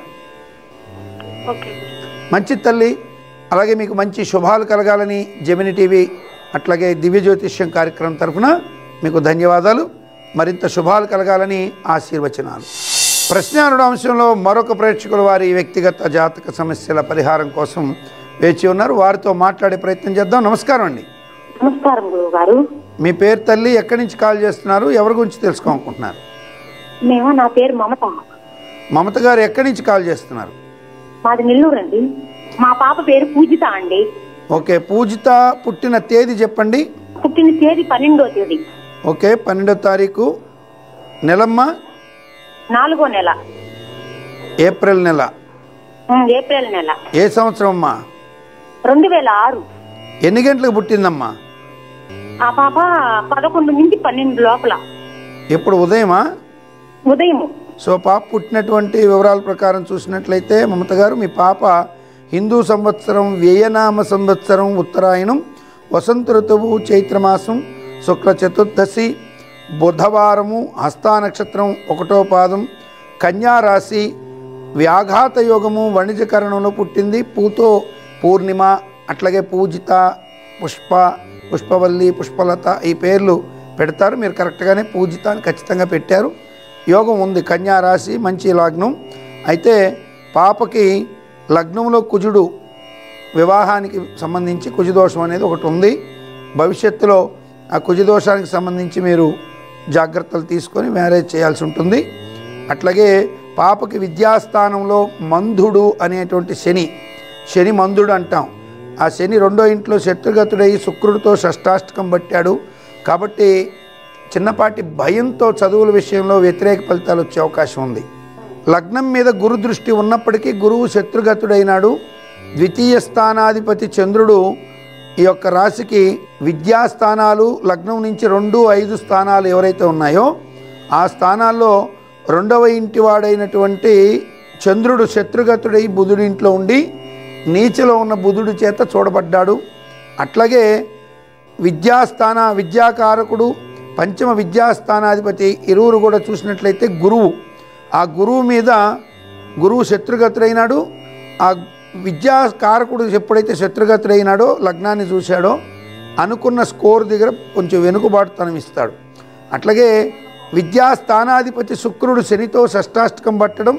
ఓకే మంచి తల్లి అలాగే మీకు మంచి శుభాలు కలగాలని జమిని టీవీ అట్లాగే దివ్య జ్యోతిష్యం కార్యక్రమం తరఫున మీకు ధన్యవాదాలు మరింత శుభాలు కలగాలని ఆశీర్వచనాలు ప్రశ్నారుడు అంశంలో మరొక ప్రేక్షకుల వారి వ్యక్తిగత జాతక సమస్యల పరిహారం కోసం వేచి ఉన్నారు వారితో మాట్లాడే ప్రయత్నం చేద్దాం నమస్కారం అండి నమస్కారం గురువు గారు మీ పేరు తల్లి ఎక్కడి నుంచి కాల్ చేస్తున్నారు ఎవరి గురించి తెలుసుకోనుకుంటున్నారు మేము నా పేరు మమత మమత గారు ఎక్కడి నుంచి కాల్ చేస్తున్నారు మాది నెల్లూరు అండి మా పాప పేరు పూజిత అండి ఓకే పూజిత పుట్టిన తేదీ చెప్పండి పుట్టిన తేదీ పన్నెండో తేదీ ఓకే పన్నెండో తారీఖు నెలమ్మ నాలుగో నెల ఏప్రిల్ నెల ఉమ్, ఏప్రిల్ నెల ఏ సంవత్సరం అమ్మా రెండు వేల ఆరు ఎన్ని గంటలకు పుట్టిందమ్మా ఆ పాప పదకొండు నుంచి పన్నెండు లోపల ఎప్పుడు ఉదయమా ఉదయం సో పాప పుట్టినటువంటి వివరాల ప్రకారం చూసినట్లయితే మమత గారు మీ పాప హిందూ సంవత్సరం వ్యయనామ సంవత్సరం ఉత్తరాయణం వసంత ఋతువు చైత్రమాసం శుక్ల చతుర్దశి బుధవారము హస్తా నక్షత్రం ఒకటో పాదం కన్యా రాశి వ్యాఘాత యోగము వణిజకరణంలో పుట్టింది పూతో పూర్ణిమ అట్లాగే పూజిత పుష్ప పుష్పవల్లి పుష్పలత ఈ పేర్లు పెడతారు మీరు కరెక్ట్గానే పూజిత అని ఖచ్చితంగా పెట్టారు యోగం ఉంది కన్యా రాశి మంచి లగ్నం అయితే పాపకి లగ్నంలో కుజుడు వివాహానికి సంబంధించి కుజదోషం అనేది ఒకటి ఉంది భవిష్యత్తులో ఆ కుజదోషానికి సంబంధించి మీరు జాగ్రత్తలు తీసుకొని మ్యారేజ్ చేయాల్సి ఉంటుంది అట్లాగే పాపకి విద్యాస్థానంలో మంధుడు అనేటువంటి శని శని మంధుడు అంటాం ఆ శని రెండో ఇంట్లో శత్రుగతుడై శుక్రుడితో షష్టాష్టకం పట్టాడు కాబట్టి చిన్నపాటి భయంతో చదువుల విషయంలో వ్యతిరేక ఫలితాలు వచ్చే అవకాశం ఉంది లగ్నం మీద గురు దృష్టి ఉన్నప్పటికీ గురువు శత్రుగతుడైనాడు ద్వితీయ స్థానాధిపతి చంద్రుడు ఈ యొక్క రాశికి విద్యా స్థానాలు లగ్నం నుంచి రెండు ఐదు స్థానాలు ఎవరైతే ఉన్నాయో ఆ స్థానాల్లో రెండవ ఇంటి వాడైనటువంటి చంద్రుడు శత్రుగతుడై బుధుడి ఇంట్లో ఉండి నీచలో ఉన్న బుధుడి చేత చూడబడ్డాడు అట్లాగే విద్యాస్థాన విద్యాకారకుడు పంచమ విద్యాస్థానాధిపతి ఇరువురు కూడా చూసినట్లయితే గురువు ఆ గురువు మీద గురువు శత్రుగతుడైనాడు ఆ విద్యాకారకుడు ఎప్పుడైతే శత్రుగతుడైనాడో లగ్నాన్ని చూశాడో అనుకున్న స్కోర్ దగ్గర కొంచెం వెనుకబాటుతనం ఇస్తాడు అట్లాగే విద్యాస్థానాధిపతి శుక్రుడు శనితో షష్టాష్టకం పట్టడం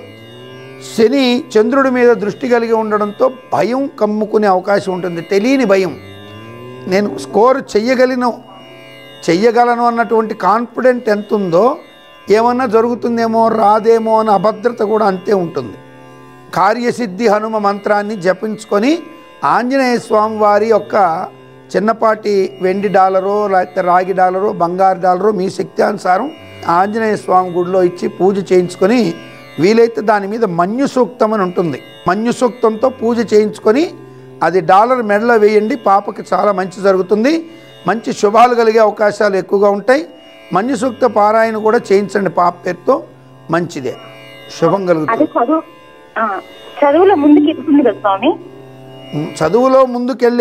శని చంద్రుడి మీద దృష్టి కలిగి ఉండడంతో భయం కమ్ముకునే అవకాశం ఉంటుంది తెలియని భయం నేను స్కోర్ చెయ్యగలను చెయ్యగలను అన్నటువంటి కాన్ఫిడెంట్ ఎంత ఉందో ఏమన్నా జరుగుతుందేమో రాదేమో అన్న అభద్రత కూడా అంతే ఉంటుంది కార్యసిద్ధి హనుమ మంత్రాన్ని జపించుకొని ఆంజనేయ స్వామి వారి యొక్క చిన్నపాటి వెండి డాలరో లేకపోతే రాగి డాలరో బంగారు డాలరో మీ శక్తి అనుసారం ఆంజనేయ స్వామి గుడిలో ఇచ్చి పూజ చేయించుకొని వీలైతే దాని మీద మన్యు సూక్తం అని ఉంటుంది మన్యు సూక్తంతో పూజ చేయించుకొని అది డాలర్ మెడలో వేయండి పాపకి చాలా మంచి జరుగుతుంది మంచి శుభాలు కలిగే అవకాశాలు ఎక్కువగా ఉంటాయి మన్యు సూక్త పారాయణ కూడా చేయించండి పాప పేరుతో మంచిదే శుభం కలుగుతుంది అదే చదువు ఆ, చదువులో ముందుకు ఎక్కుతుంది కదా స్వామి చదువులో ముందుకెళ్ళే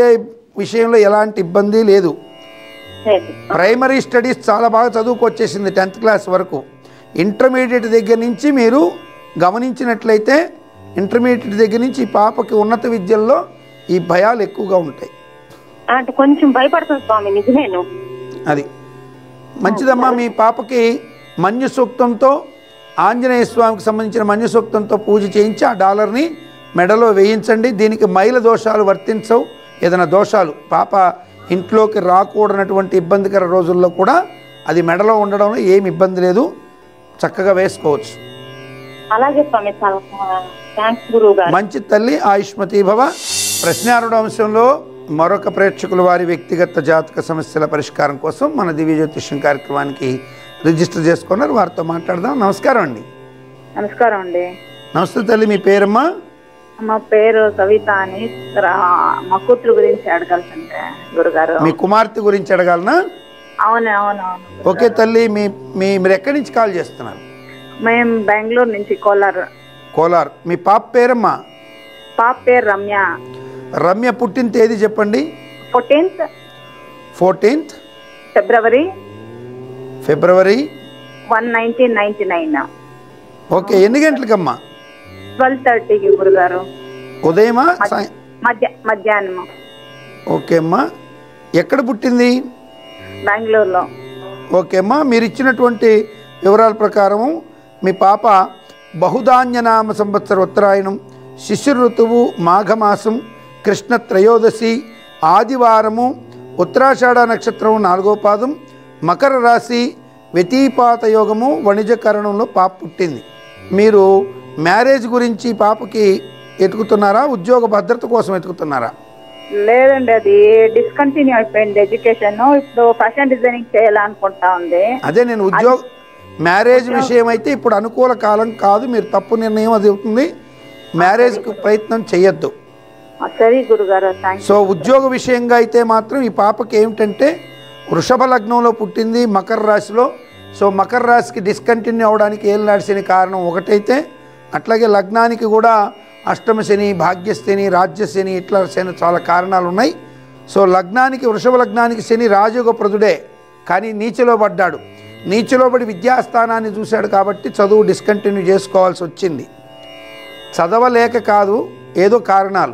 విషయంలో ఎలాంటి ఇబ్బంది లేదు లేదు ప్రైమరీ స్టడీస్ చాలా బాగా చదువుకొచ్చేసింది టెన్త్ క్లాస్ వరకు ఇంటర్మీడియట్ దగ్గర నుంచి మీరు గమనించినట్లయితే ఇంటర్మీడియట్ దగ్గర నుంచి ఈ పాపకి ఉన్నత విద్యల్లో ఈ భయాలు ఎక్కువగా ఉంటాయి అంటే కొంచెం భయపడుతుంది స్వామి నిజమేను అది మంచిదమ్మా మీ పాపకి మన్యు సూక్తంతో ఆంజనేయ స్వామికి సంబంధించిన మన్యు సూక్తంతో పూజ చేయించి ఆ డాలర్ని మెడలో వేయించండి దీనికి మైల దోషాలు వర్తించవు ఏదైనా దోషాలు పాప ఇంట్లోకి రాకూడనటువంటి ఇబ్బందికర రోజుల్లో కూడా అది మెడలో ఉండడంలో ఏమి ఇబ్బంది లేదు చక్కగా వేసుకోవచ్చు అలాగే స్వామి చాలా థ్యాంక్స్ గురువు గారు మంచి తల్లి ఆయుష్మతి భవ ప్రశ్నారుడు అంశంలో మరొక ప్రేక్షకుల వారి వ్యక్తిగత జాతక సమస్యల పరిష్కారం కోసం మన దివ్య జ్యోతిష్యం కార్యక్రమానికి రిజిస్టర్ చేసుకున్నారు వారితో మాట్లాడదాం నమస్కారం అండి నమస్కారం అండి నమస్తే తల్లి మీ పేరమ్మా మా పేరు సవిత అని రా- మా కూతురు గురించి అడగాల్సిందే గురుగారు మీ కుమార్తె గురించి అడగాలనా అవును అవును అవును ఓకే తల్లి మీ మీ మీరు ఎక్కడి నుంచి కాల్ చేస్తున్నారు మేము బెంగళూరు నుంచి కోలార్ కోలార్ మీ పాప పేరమ్మా పాప పేరు రమ్య రమ్య పుట్టిన తేదీ చెప్పండి fourteenth fourteenth February February one nineteen ninety nine okay ఎన్ని గంటలకమ్మా ట్వెల్వ్ థర్టీకి గురుగారు ఉదయమా సాయం మధ్య మధ్యాహ్నం ఓకే అమ్మా ఎక్కడ పుట్టింది బెంగళూరులో ఓకే అమ్మా మీరు ఇచ్చినటువంటి వివరాల ప్రకారము మీ పాప బహుధాన్యనామ సంవత్సర ఉత్తరాయణం శిశిర ఋతువు మాఘమాసం కృష్ణ త్రయోదశి ఆదివారము ఉత్తరాషాఢ నక్షత్రం నాలుగో పాదం మకర రాశి వ్యతీపాత యోగము వణిజకరణంలో పాప పుట్టింది మీరు మ్యారేజ్ గురించి పాపకి ఎతుకుతున్నారా ఉద్యోగ భద్రత కోసం ఎతుకుతున్నారా లేదండి అది డిస్కంటిన్యూ అయిపోయింది ఎడ్యుకేషన్ ఇప్పుడు ఫ్యాషన్ డిజైనింగ్ చేయాలనుకుంటా ఉంది అదే నేను ఉద్యోగ మ్యారేజ్ విషయం అయితే ఇప్పుడు అనుకూల కాలం కాదు మీరు తప్పు నిర్ణయం అది అవుతుంది మ్యారేజ్కి ప్రయత్నం చేయొద్దు ఆ, సరే గురుగారు థ్యాంక్ సో ఉద్యోగ విషయంగా అయితే మాత్రం ఈ పాపకి ఏమిటంటే వృషభ లగ్నంలో పుట్టింది మకర రాశిలో సో మకర రాశికి డిస్కంటిన్యూ అవడానికి ఏం నడిచిన కారణం ఒకటైతే అట్లాగే లగ్నానికి కూడా అష్టమ శని భాగ్యశని రాజ్యశని ఇట్లా శని చాలా కారణాలు ఉన్నాయి సో లగ్నానికి వృషభ లగ్నానికి శని రాజయోగప్రదుడే కానీ నీచలో పడ్డాడు నీచలో పడి విద్యాస్థానాన్ని చూశాడు కాబట్టి చదువు డిస్కంటిన్యూ చేసుకోవాల్సి వచ్చింది చదవలేక కాదు ఏదో కారణాలు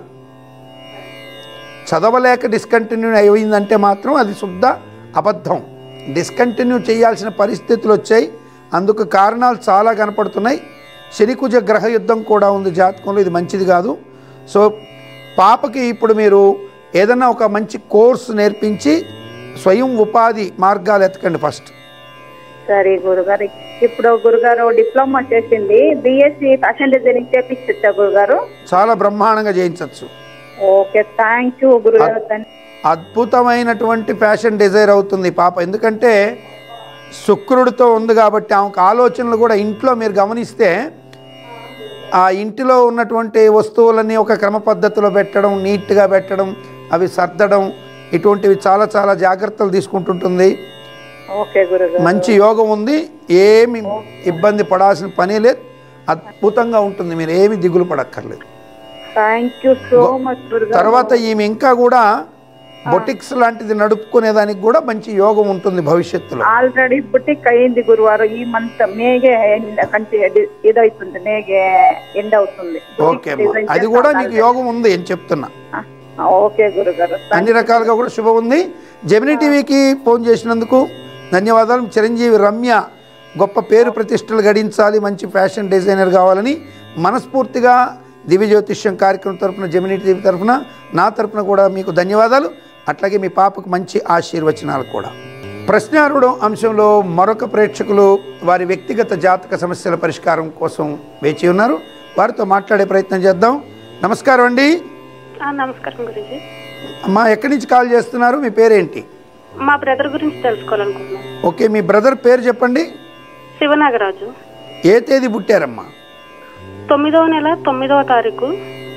చదవలేక డిస్కంటిన్యూ అయిందంటే మాత్రం అది శుద్ధ అబద్ధం డిస్కంటిన్యూ చేయాల్సిన పరిస్థితులు వచ్చాయి అందుకు కారణాలు చాలా కనపడుతున్నాయి శనికుజ గ్రహ యుద్ధం కూడా ఉంది జాతకంలో ఇది మంచిది కాదు సో పాపకి ఇప్పుడు మీరు ఏదన్నా ఒక మంచి కోర్సు నేర్పించి స్వయం ఉపాధి మార్గాలు ఎతకండి ఫస్ట్ సరే గురుగారు ఇప్పుడు గురుగారు డిప్లొమా చేసింది బిఎస్సి ఫ్యాషన్ డిజైనింగ్ చేపించచ్చా గురుగారు చాలా బ్రహ్మాండంగా చేయించవచ్చు ఓకే థ్యాంక్ యూ గురుగారు ధన్య- అద్భుతమైనటువంటి ఫ్యాషన్ డిజైర్ అవుతుంది ఈ పాప ఎందుకంటే శుక్రుడితో ఉంది కాబట్టి ఆమెకు ఆలోచనలు కూడా ఇంట్లో మీరు గమనిస్తే ఆ ఇంటిలో ఉన్నటువంటి వస్తువులన్నీ ఒక క్రమ పద్ధతిలో పెట్టడం నీట్గా పెట్టడం అవి సర్దడం ఇటువంటివి చాలా చాలా జాగ్రత్తలు తీసుకుంటుంటుంది ఓకే గురుగారు మంచి యోగం ఉంది ఏమి ఇబ్బంది పడాల్సిన పని లేదు అద్భుతంగా ఉంటుంది మీరు ఏమి దిగులు పడక్కర్లేదు థ్యాంక్ యూ సో మచ్ గురుగారు తర్వాత ఈమె ఇంకా కూడా బొటిక్స్ లాంటిది నడుపుకునేదానికి కూడా మంచి యోగం ఉంటుంది భవిష్యత్తులో ఆల్రెడీ బుటిక్ అయింది గురువారు ఈ మంత్ మేగే ఎండ్ కంటి ఇదవుతుంది మేగే ఎండ్ అవుతుంది ఓకే అమ్మా అది కూడా మీకు యోగం ఉంది అని చెప్తున్నా ఆ, ఓకే గురుగారు అన్ని రకాలుగా కూడా శుభం ఉంది జెమినీ టీవీకి ఫోన్ చేసినందుకు ధన్యవాదాలు చిరంజీవి రమ్య గొప్ప పేరు ప్రతిష్టలు గడించాలి మంచి ఫ్యాషన్ డిజైనర్ కావాలని మనస్ఫూర్తిగా దివ్య జ్యోతిష్యం కార్యక్రమం తరపున జెమినీ టీవీ తరపున నా తరపున కూడా మీకు ధన్యవాదాలు అట్లాగే మీ పాపకు మంచి ఆశీర్వచనాలు కూడా ప్రశ్నారుడు అంశంలో మరొక ప్రేక్షకులు వారి వ్యక్తిగత జాతక సమస్యల పరిష్కారం కోసం వేచి ఉన్నారు వారితో మాట్లాడే ప్రయత్నం చేద్దాం నమస్కారం అండి ఆ, నమస్కారం గురుజీ అమ్మా ఎక్కడి నుంచి కాల్ చేస్తున్నారు మీ పేరేంటి మా బ్రదర్ గురించి తెలుసుకోవాలనుకుంటున్నాను ఓకే మీ బ్రదర్ పేరు చెప్పండి శివనాగరాజు ఏ తేదీ పుట్టారమ్మా తొమ్మిదవ నెల తొమ్మిదవ తారీఖు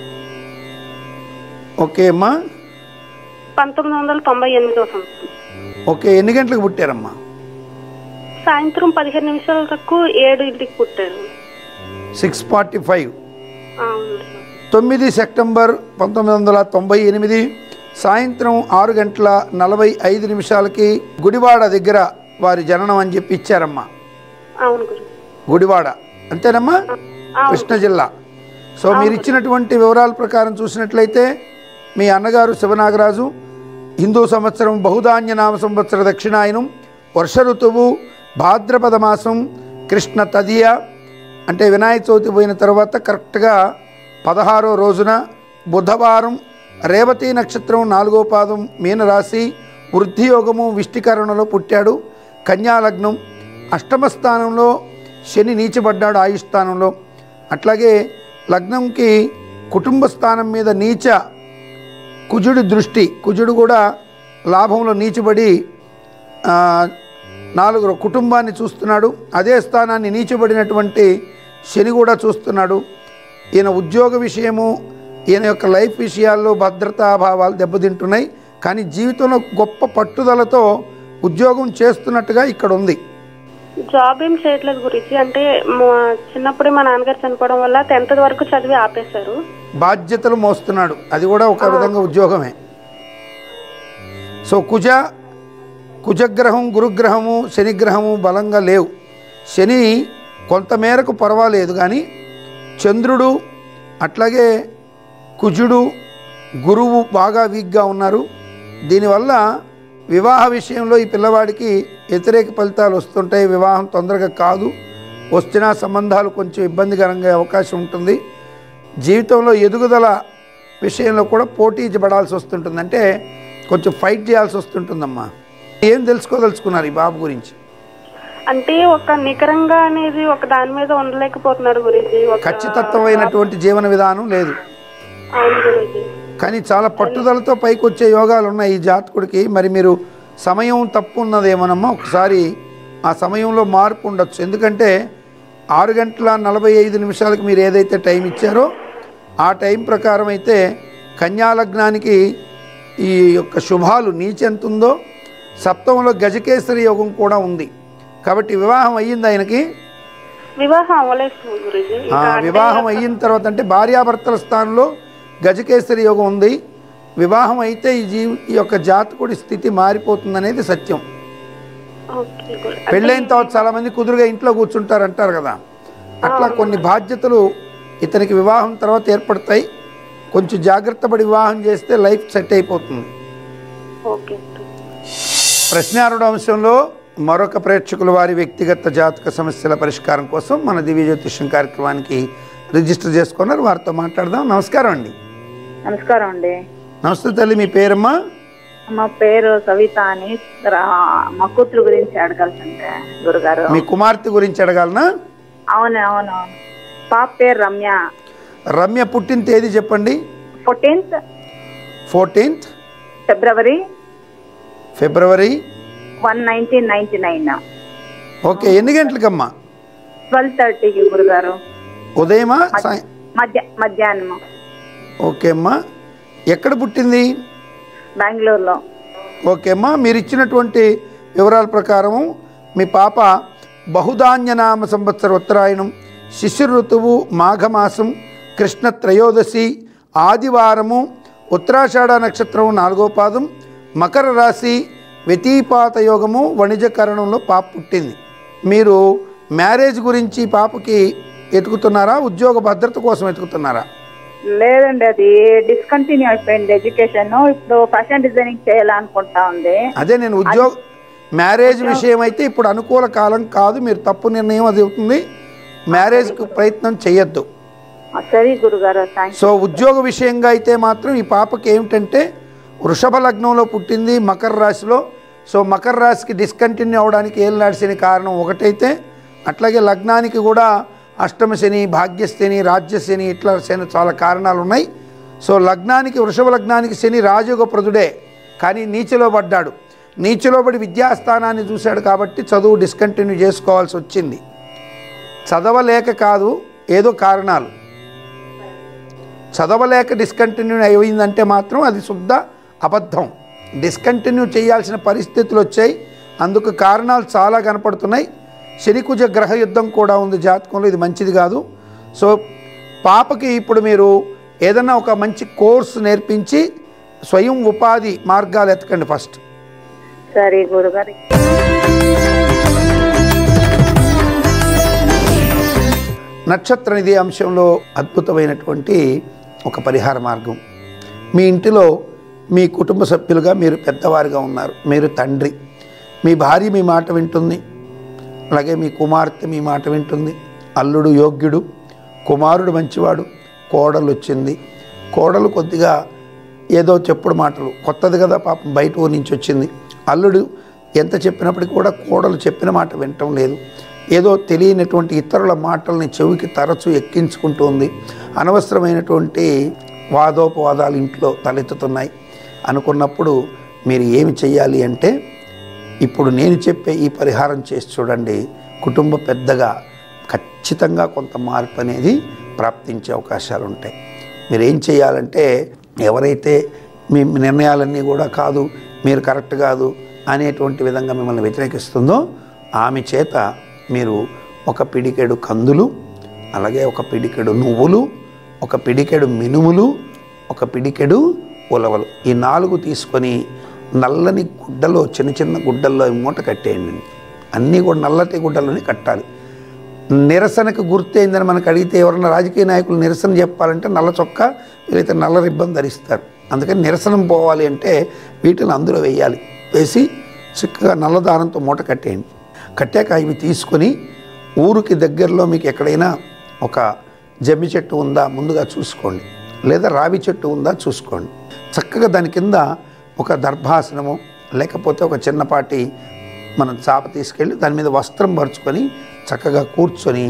ఓకే అమ్మా పంతొమ్మిది వందల తొంభై ఎనిమిదవ సంవత్సరం ఓకే ఎన్ని గంటలకు పుట్టారమ్మా సాయంత్రం పదిహేను నిమిషాల వరకు ఏడు ఇంటికి పుట్టారు సిక్స్ ఫార్టీ ఫైవ్ ఆ, అవును సార్. తొమ్మిది సెప్టెంబర్ పంతొమ్మిది వందల తొంభై ఎనిమిది సాయంత్రం ఆరు గంటల నలభై ఐదు నిమిషాలకి గుడివాడ దగ్గర వారి జననం అని చెప్పి ఇచ్చారమ్మా అవును గురు గుడివాడ అంతేనమ్మా అవును కృష్ణ జిల్లా సో మీరు ఇచ్చినటువంటి వివరాల ప్రకారం చూసినట్లయితే మీ అన్నగారు శివనాగరాజు హిందూ సంవత్సరం బహుధాన్య నామ సంవత్సర దక్షిణాయనం వర్ష ఋతువు భాద్రపద మాసం కృష్ణ తదియ అంటే వినాయక చవితి పోయిన తర్వాత కరెక్ట్గా పదహారో రోజున బుధవారం రేవతి నక్షత్రం నాలుగో పాదం మీనరాశి వృద్ధి యోగము విష్టికరణలో పుట్టాడు కన్యా లగ్నం అష్టమ స్థానంలో శని నీచబడ్డాడు ఆయుష్ స్థానంలో అట్లాగే లగ్నంకి కుటుంబ స్థానం మీద నీచ కుజుడి దృష్టి కుజుడు కూడా లాభంలో నీచబడి ఆ, నాలుగు కుటుంబాన్ని చూస్తున్నాడు అదే స్థానాన్ని నీచబడినటువంటి శని కూడా చూస్తున్నాడు ఈయన ఉద్యోగ విషయము ఈయన యొక్క లైఫ్ విషయాల్లో భద్రతాభావాలు దెబ్బతింటున్నాయి కానీ జీవితంలో గొప్ప పట్టుదలతో ఉద్యోగం చేస్తున్నట్టుగా ఇక్కడ ఉంది జాబ్ ఏం చేయట్లేదు గురించి అంటే మా చిన్నప్పుడే మా నాన్నగారు చనిపోవడం వల్ల టెన్త్ వరకు చదివి ఆపేశారు బాధ్యతలు మోస్తున్నాడు అది కూడా ఒక విధంగా ఉద్యోగమే సో కుజ కుజగ్రహం గురుగ్రహము శనిగ్రహము బలంగా లేవు శని కొంతమేరకు పర్వాలేదు కానీ చంద్రుడు అట్లాగే కుజుడు గురువు బాగా వీక్గా ఉన్నారు దీనివల్ల వివాహ విషయంలో ఈ పిల్లవాడికి వ్యతిరేక ఫలితాలు వస్తుంటాయి వివాహం తొందరగా కాదు వచ్చిన సంబంధాలు కొంచెం ఇబ్బందికరంగా అవకాశం ఉంటుంది జీవితంలో ఎదుగుదల విషయంలో కూడా పోటీ పడాల్సి వస్తుంటుంది అంటే కొంచెం ఫైట్ చేయాల్సి వస్తుంటుందమ్మా ఏం తెలుసుకోదలుచుకున్నారు ఈ బాబు గురించి అంటే ఒక నికరంగా అనేది ఒక దాని మీద ఉండలేకపోతున్నాడు గురించి ఒక ఖచ్చితత్వమైనటువంటి జీవన విధానం లేదు అవును గురించి కానీ చాలా పట్టుదలతో పైకి వచ్చే యోగాలు ఉన్నాయి ఈ జాతకుడికి మరి మీరు సమయం తప్పు ఉన్నదేమోనమ్మా ఒకసారి ఆ సమయంలో మార్పు ఉండొచ్చు ఎందుకంటే ఆరు గంటల నలభై ఐదు నిమిషాలకు మీరు ఏదైతే టైం ఇచ్చారో ఆ టైం ప్రకారం అయితే కన్యా లగ్నానికి ఈ యొక్క శుభాలు నీచెంత ఉందో సప్తమంలో గజకేసరి యోగం కూడా ఉంది కాబట్టి వివాహం అయ్యింది ఆయనకి వివాహం అవ్వలేదు గురించి ఆ, వివాహం అయిన తర్వాత అంటే భార్యాభర్తల స్థానంలో గజకేసరి యోగం ఉంది వివాహం అయితే ఈ జీవి ఈ యొక్క జాతకుడి స్థితి మారిపోతుందనేది సత్యం ఓకే గురు. పెళ్ళైన తర్వాత చాలామంది కుదురుగా ఇంట్లో కూర్చుంటారు అంటారు కదా అట్లా కొన్ని బాధ్యతలు ఇతనికి వివాహం తర్వాత ఏర్పడతాయి కొంచెం జాగ్రత్త పడి వివాహం చేస్తే లైఫ్ సెట్ అయిపోతుంది ఓకే ప్రశ్నారుడు అంశంలో మరొక ప్రేక్షకుల వారి వ్యక్తిగత జాతక సమస్యల పరిష్కారం కోసం మన దివ్య జ్యోతిష్యం కార్యక్రమానికి రిజిస్టర్ చేసుకున్నారు వారితో మాట్లాడదాం నమస్కారం అండి నమస్కారం అండి నమస్తే తల్లి మీ పేరమ్మా మా పేరు సవిత అని రా- మా కూతురు గురించి అడగాల్సిందే గురుగారు మీ కుమార్తె గురించి అడగాలనా అవును అవును అవును. పాప పేరు రమ్య రమ్య పుట్టిన తేదీ చెప్పండి fourteenth fourteenth February February one nineteen ninety nine okay ఎన్ని గంటలకమ్మా ట్వెల్వ్ థర్టీకి గురుగారు ఉదయమా సాయం మధ్య మధ్యాహ్నం ఓకే అమ్మా ఎక్కడ పుట్టింది బెంగళూరులో ఓకే అమ్మా మీరు ఇచ్చినటువంటి వివరాల ప్రకారము మీ పాప బహుధాన్యనామ సంవత్సర ఉత్తరాయణం శిశిర ఋతువు మాఘమాసం కృష్ణ త్రయోదశి ఆదివారము ఉత్తరాషాఢ నక్షత్రం నాలుగో పాదం మకర రాశి వ్యతిపాత యోగము వణిజకరణంలో పాప పుట్టింది మీరు మ్యారేజ్ గురించి పాపకి ఎతుకుతున్నారా ఉద్యోగ భద్రత కోసం ఎతుకుతున్నారా లేదండి అది డిస్కంటిన్యూ అయిపోయింది ఎడ్యుకేషన్ ఇప్పుడు ఫ్యాషన్ డిజైనింగ్ చేయాలనుకుంటా ఉంది అదే నేను ఉద్యోగ మ్యారేజ్ విషయం అయితే ఇప్పుడు అనుకూల కాలం కాదు మీరు తప్పు నిర్ణయం అది అవుతుంది మ్యారేజ్కి ప్రయత్నం చేయొద్దు ఆ, సరే గురుగారు థ్యాంక్ సో ఉద్యోగ విషయంగా అయితే మాత్రం ఈ పాపకి ఏమిటంటే వృషభ లగ్నంలో పుట్టింది మకర రాశిలో సో మకర రాశికి డిస్కంటిన్యూ అవడానికి ఏం నడిచిన కారణం ఒకటైతే అట్లాగే లగ్నానికి కూడా అష్టమ శని భాగ్యశని రాజ్యశని ఇట్లా శని చాలా కారణాలు ఉన్నాయి సో లగ్నానికి వృషభ లగ్నానికి శని రాజయోగ ప్రదుడే కానీ నీచలో పడ్డాడు నీచలో పడి విద్యాస్థానాన్ని చూశాడు కాబట్టి చదువు డిస్కంటిన్యూ చేసుకోవాల్సి వచ్చింది చదవలేక కాదు ఏదో కారణాలు చదవలేక డిస్కంటిన్యూ అయిందంటే మాత్రం అది శుద్ధ అబద్ధం డిస్కంటిన్యూ చేయాల్సిన పరిస్థితులు వచ్చాయి అందుకు కారణాలు చాలా కనపడుతున్నాయి శనికుజ గ్రహ యుద్ధం కూడా ఉంది జాతకంలో ఇది మంచిది కాదు సో పాపకి ఇప్పుడు మీరు ఏదన్నా ఒక మంచి కోర్సు నేర్పించి స్వయం ఉపాధి మార్గాలు ఎతకండి ఫస్ట్ సరే గురుగారు నక్షత్ర నిధి అంశంలో అద్భుతమైనటువంటి ఒక పరిహార మార్గం మీ ఇంటిలో మీ కుటుంబ సభ్యులుగా మీరు పెద్దవారుగా ఉన్నారు మీరు తండ్రి మీ భార్య మీ మాట వింటుంది అలాగే మీ కుమార్తె మీ మాట వింటుంది అల్లుడు యోగ్యుడు కుమారుడు మంచివాడు కోడలు వచ్చింది కోడలు కొద్దిగా ఏదో చెప్పుడు మాటలు కొత్తది కదా పాపం బయట ఊరి నుంచి వచ్చింది అల్లుడు ఎంత చెప్పినప్పటికీ కూడా కోడలు చెప్పిన మాట వినటం లేదు ఏదో తెలియనటువంటి ఇతరుల మాటల్ని చెవికి తరచూ ఎక్కించుకుంటుంది అనవసరమైనటువంటి వాదోపవాదాలు ఇంట్లో తలెత్తుతున్నాయి అనుకున్నప్పుడు మీరు ఏమి చెయ్యాలి అంటే ఇప్పుడు నేను చెప్పే ఈ పరిహారం చేసి చూడండి కుటుంబ పెద్దగా ఖచ్చితంగా కొంత మార్పు అనేది ప్రాప్తించే అవకాశాలు ఉంటాయి మీరు ఏం చేయాలంటే ఎవరైతే మీ నిర్ణయాలన్నీ కూడా కాదు మీరు కరెక్ట్ కాదు అనేటువంటి విధంగా మిమ్మల్ని వ్యతిరేకిస్తుందో ఆమె చేత మీరు ఒక పిడికెడు కందులు అలాగే ఒక పిడికెడు నువ్వులు ఒక పిడికెడు మినుములు ఒక పిడికెడు ఉలవలు ఈ నాలుగు తీసుకొని నల్లని గుడ్డలో చిన్న చిన్న గుడ్డల్లో ఈ మూట కట్టేయండి అన్నీ కూడా నల్లటి గుడ్డలోనే కట్టాలి నిరసనకు గుర్తయిందని మనకు అడిగితే ఎవరైనా రాజకీయ నాయకులు నిరసన చెప్పాలంటే నల్ల చొక్కా వీలైతే నల్ల రిబ్బన్ ధరిస్తారు అందుకని నిరసనం పోవాలి అంటే వీటిని అందులో వేయాలి వేసి చక్కగా నల్ల దారంతో మూట కట్టేయండి కట్టాక ఇవి తీసుకొని ఊరికి దగ్గరలో మీకు ఎక్కడైనా ఒక జమ్మి చెట్టు ఉందా ముందుగా చూసుకోండి లేదా రావి చెట్టు ఉందా చూసుకోండి చక్కగా దాని కింద ఒక దర్భాసనము లేకపోతే ఒక చిన్నపాటి మనం చాప తీసుకెళ్ళి దాని మీద వస్త్రం పరుచుకొని చక్కగా కూర్చొని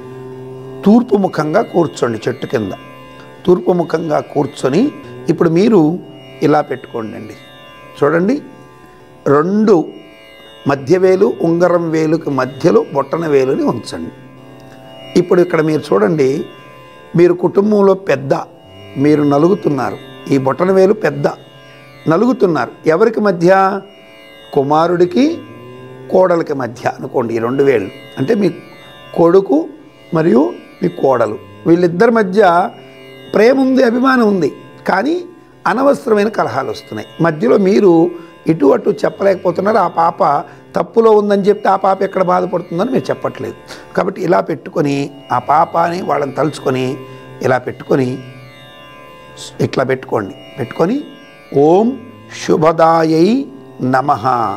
తూర్పు ముఖంగా కూర్చోండి చెట్టు కింద తూర్పు ముఖంగా కూర్చొని ఇప్పుడు మీరు ఇలా పెట్టుకోండి అండి చూడండి రెండు మధ్య వేలు ఉంగరం వేలుకి మధ్యలో బొట్టన వేలుని ఉంచండి ఇప్పుడు ఇక్కడ మీరు చూడండి మీరు కుటుంబంలో పెద్ద మీరు నలుగుతున్నారు ఈ బొట్టన వేలు పెద్ద నలుగుతున్నారు ఎవరికి మధ్య కుమారుడికి కోడలికి మధ్య అనుకోండి ఈ రెండు వేళ్ళు అంటే మీ కొడుకు మరియు మీ కోడలు వీళ్ళిద్దరి మధ్య ప్రేమ ఉంది అభిమానం ఉంది కానీ అనవసరమైన కలహాలు వస్తున్నాయి మధ్యలో మీరు ఇటు అటు చెప్పలేకపోతున్నారు ఆ పాప తప్పులో ఉందని చెప్తే ఆ పాప ఎక్కడ బాధపడుతుందని మీరు చెప్పట్లేదు కాబట్టి ఇలా పెట్టుకొని ఆ పాపని వాళ్ళని తలుచుకొని ఇలా పెట్టుకొని ఇట్లా పెట్టుకోండి పెట్టుకొని ఓం శుభదాయై నమ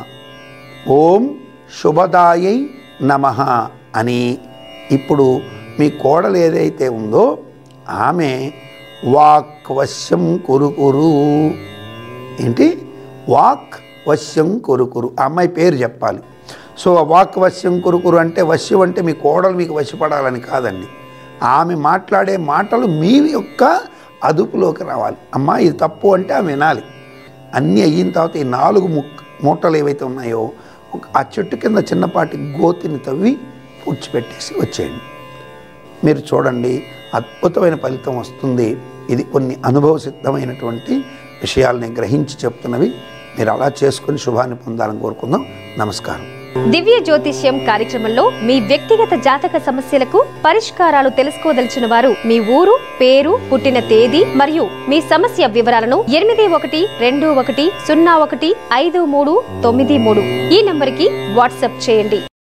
ఓం శుభదాయై నమ అని ఇప్పుడు మీ కోడలు ఏదైతే ఉందో ఆమె వాక్ వశ్యం కురుకురు ఏంటి వాక్ వశ్యం కురుకురు ఆ అమ్మాయి పేరు చెప్పాలి సో ఆ వాక్ వశ్యం కురుకురు అంటే వశ్యం అంటే మీ కోడలు మీకు వశపడాలని కాదండి ఆమె మాట్లాడే మాటలు మీ యొక్క అదుపులోకి రావాలి అమ్మా ఇది తప్పు అంటే ఆమె వినాలి అన్నీ అయిన తర్వాత ఈ నాలుగు ముక్ మూటలు ఏవైతే ఉన్నాయో ఒక- ఆ చెట్టు కింద చిన్నపాటి గోతిని తవ్వి పూడ్చిపెట్టేసి వచ్చేయండి మీరు చూడండి అద్భుతమైన ఫలితం వస్తుంది ఇది కొన్ని అనుభవ సిద్ధమైనటువంటి విషయాల్ని గ్రహించి చెప్తున్నవి మీరు అలా చేసుకుని శుభాన్ని పొందాలని కోరుకుందాం నమస్కారం దివ్య జ్యోతిష్యం కార్యక్రమంలో మీ వ్యక్తిగత జాతక సమస్యలకు పరిష్కారాలు తెలుసుకోదలిచిన వారు మీ ఊరు పేరు పుట్టిన తేదీ మరియు మీ సమస్య వివరాలను ఎనిమిది ఒకటి రెండు ఒకటి సున్నా ఒకటి ఐదు మూడు తొమ్మిది మూడు ఈ నంబర్కి వాట్సాప్ చేయండి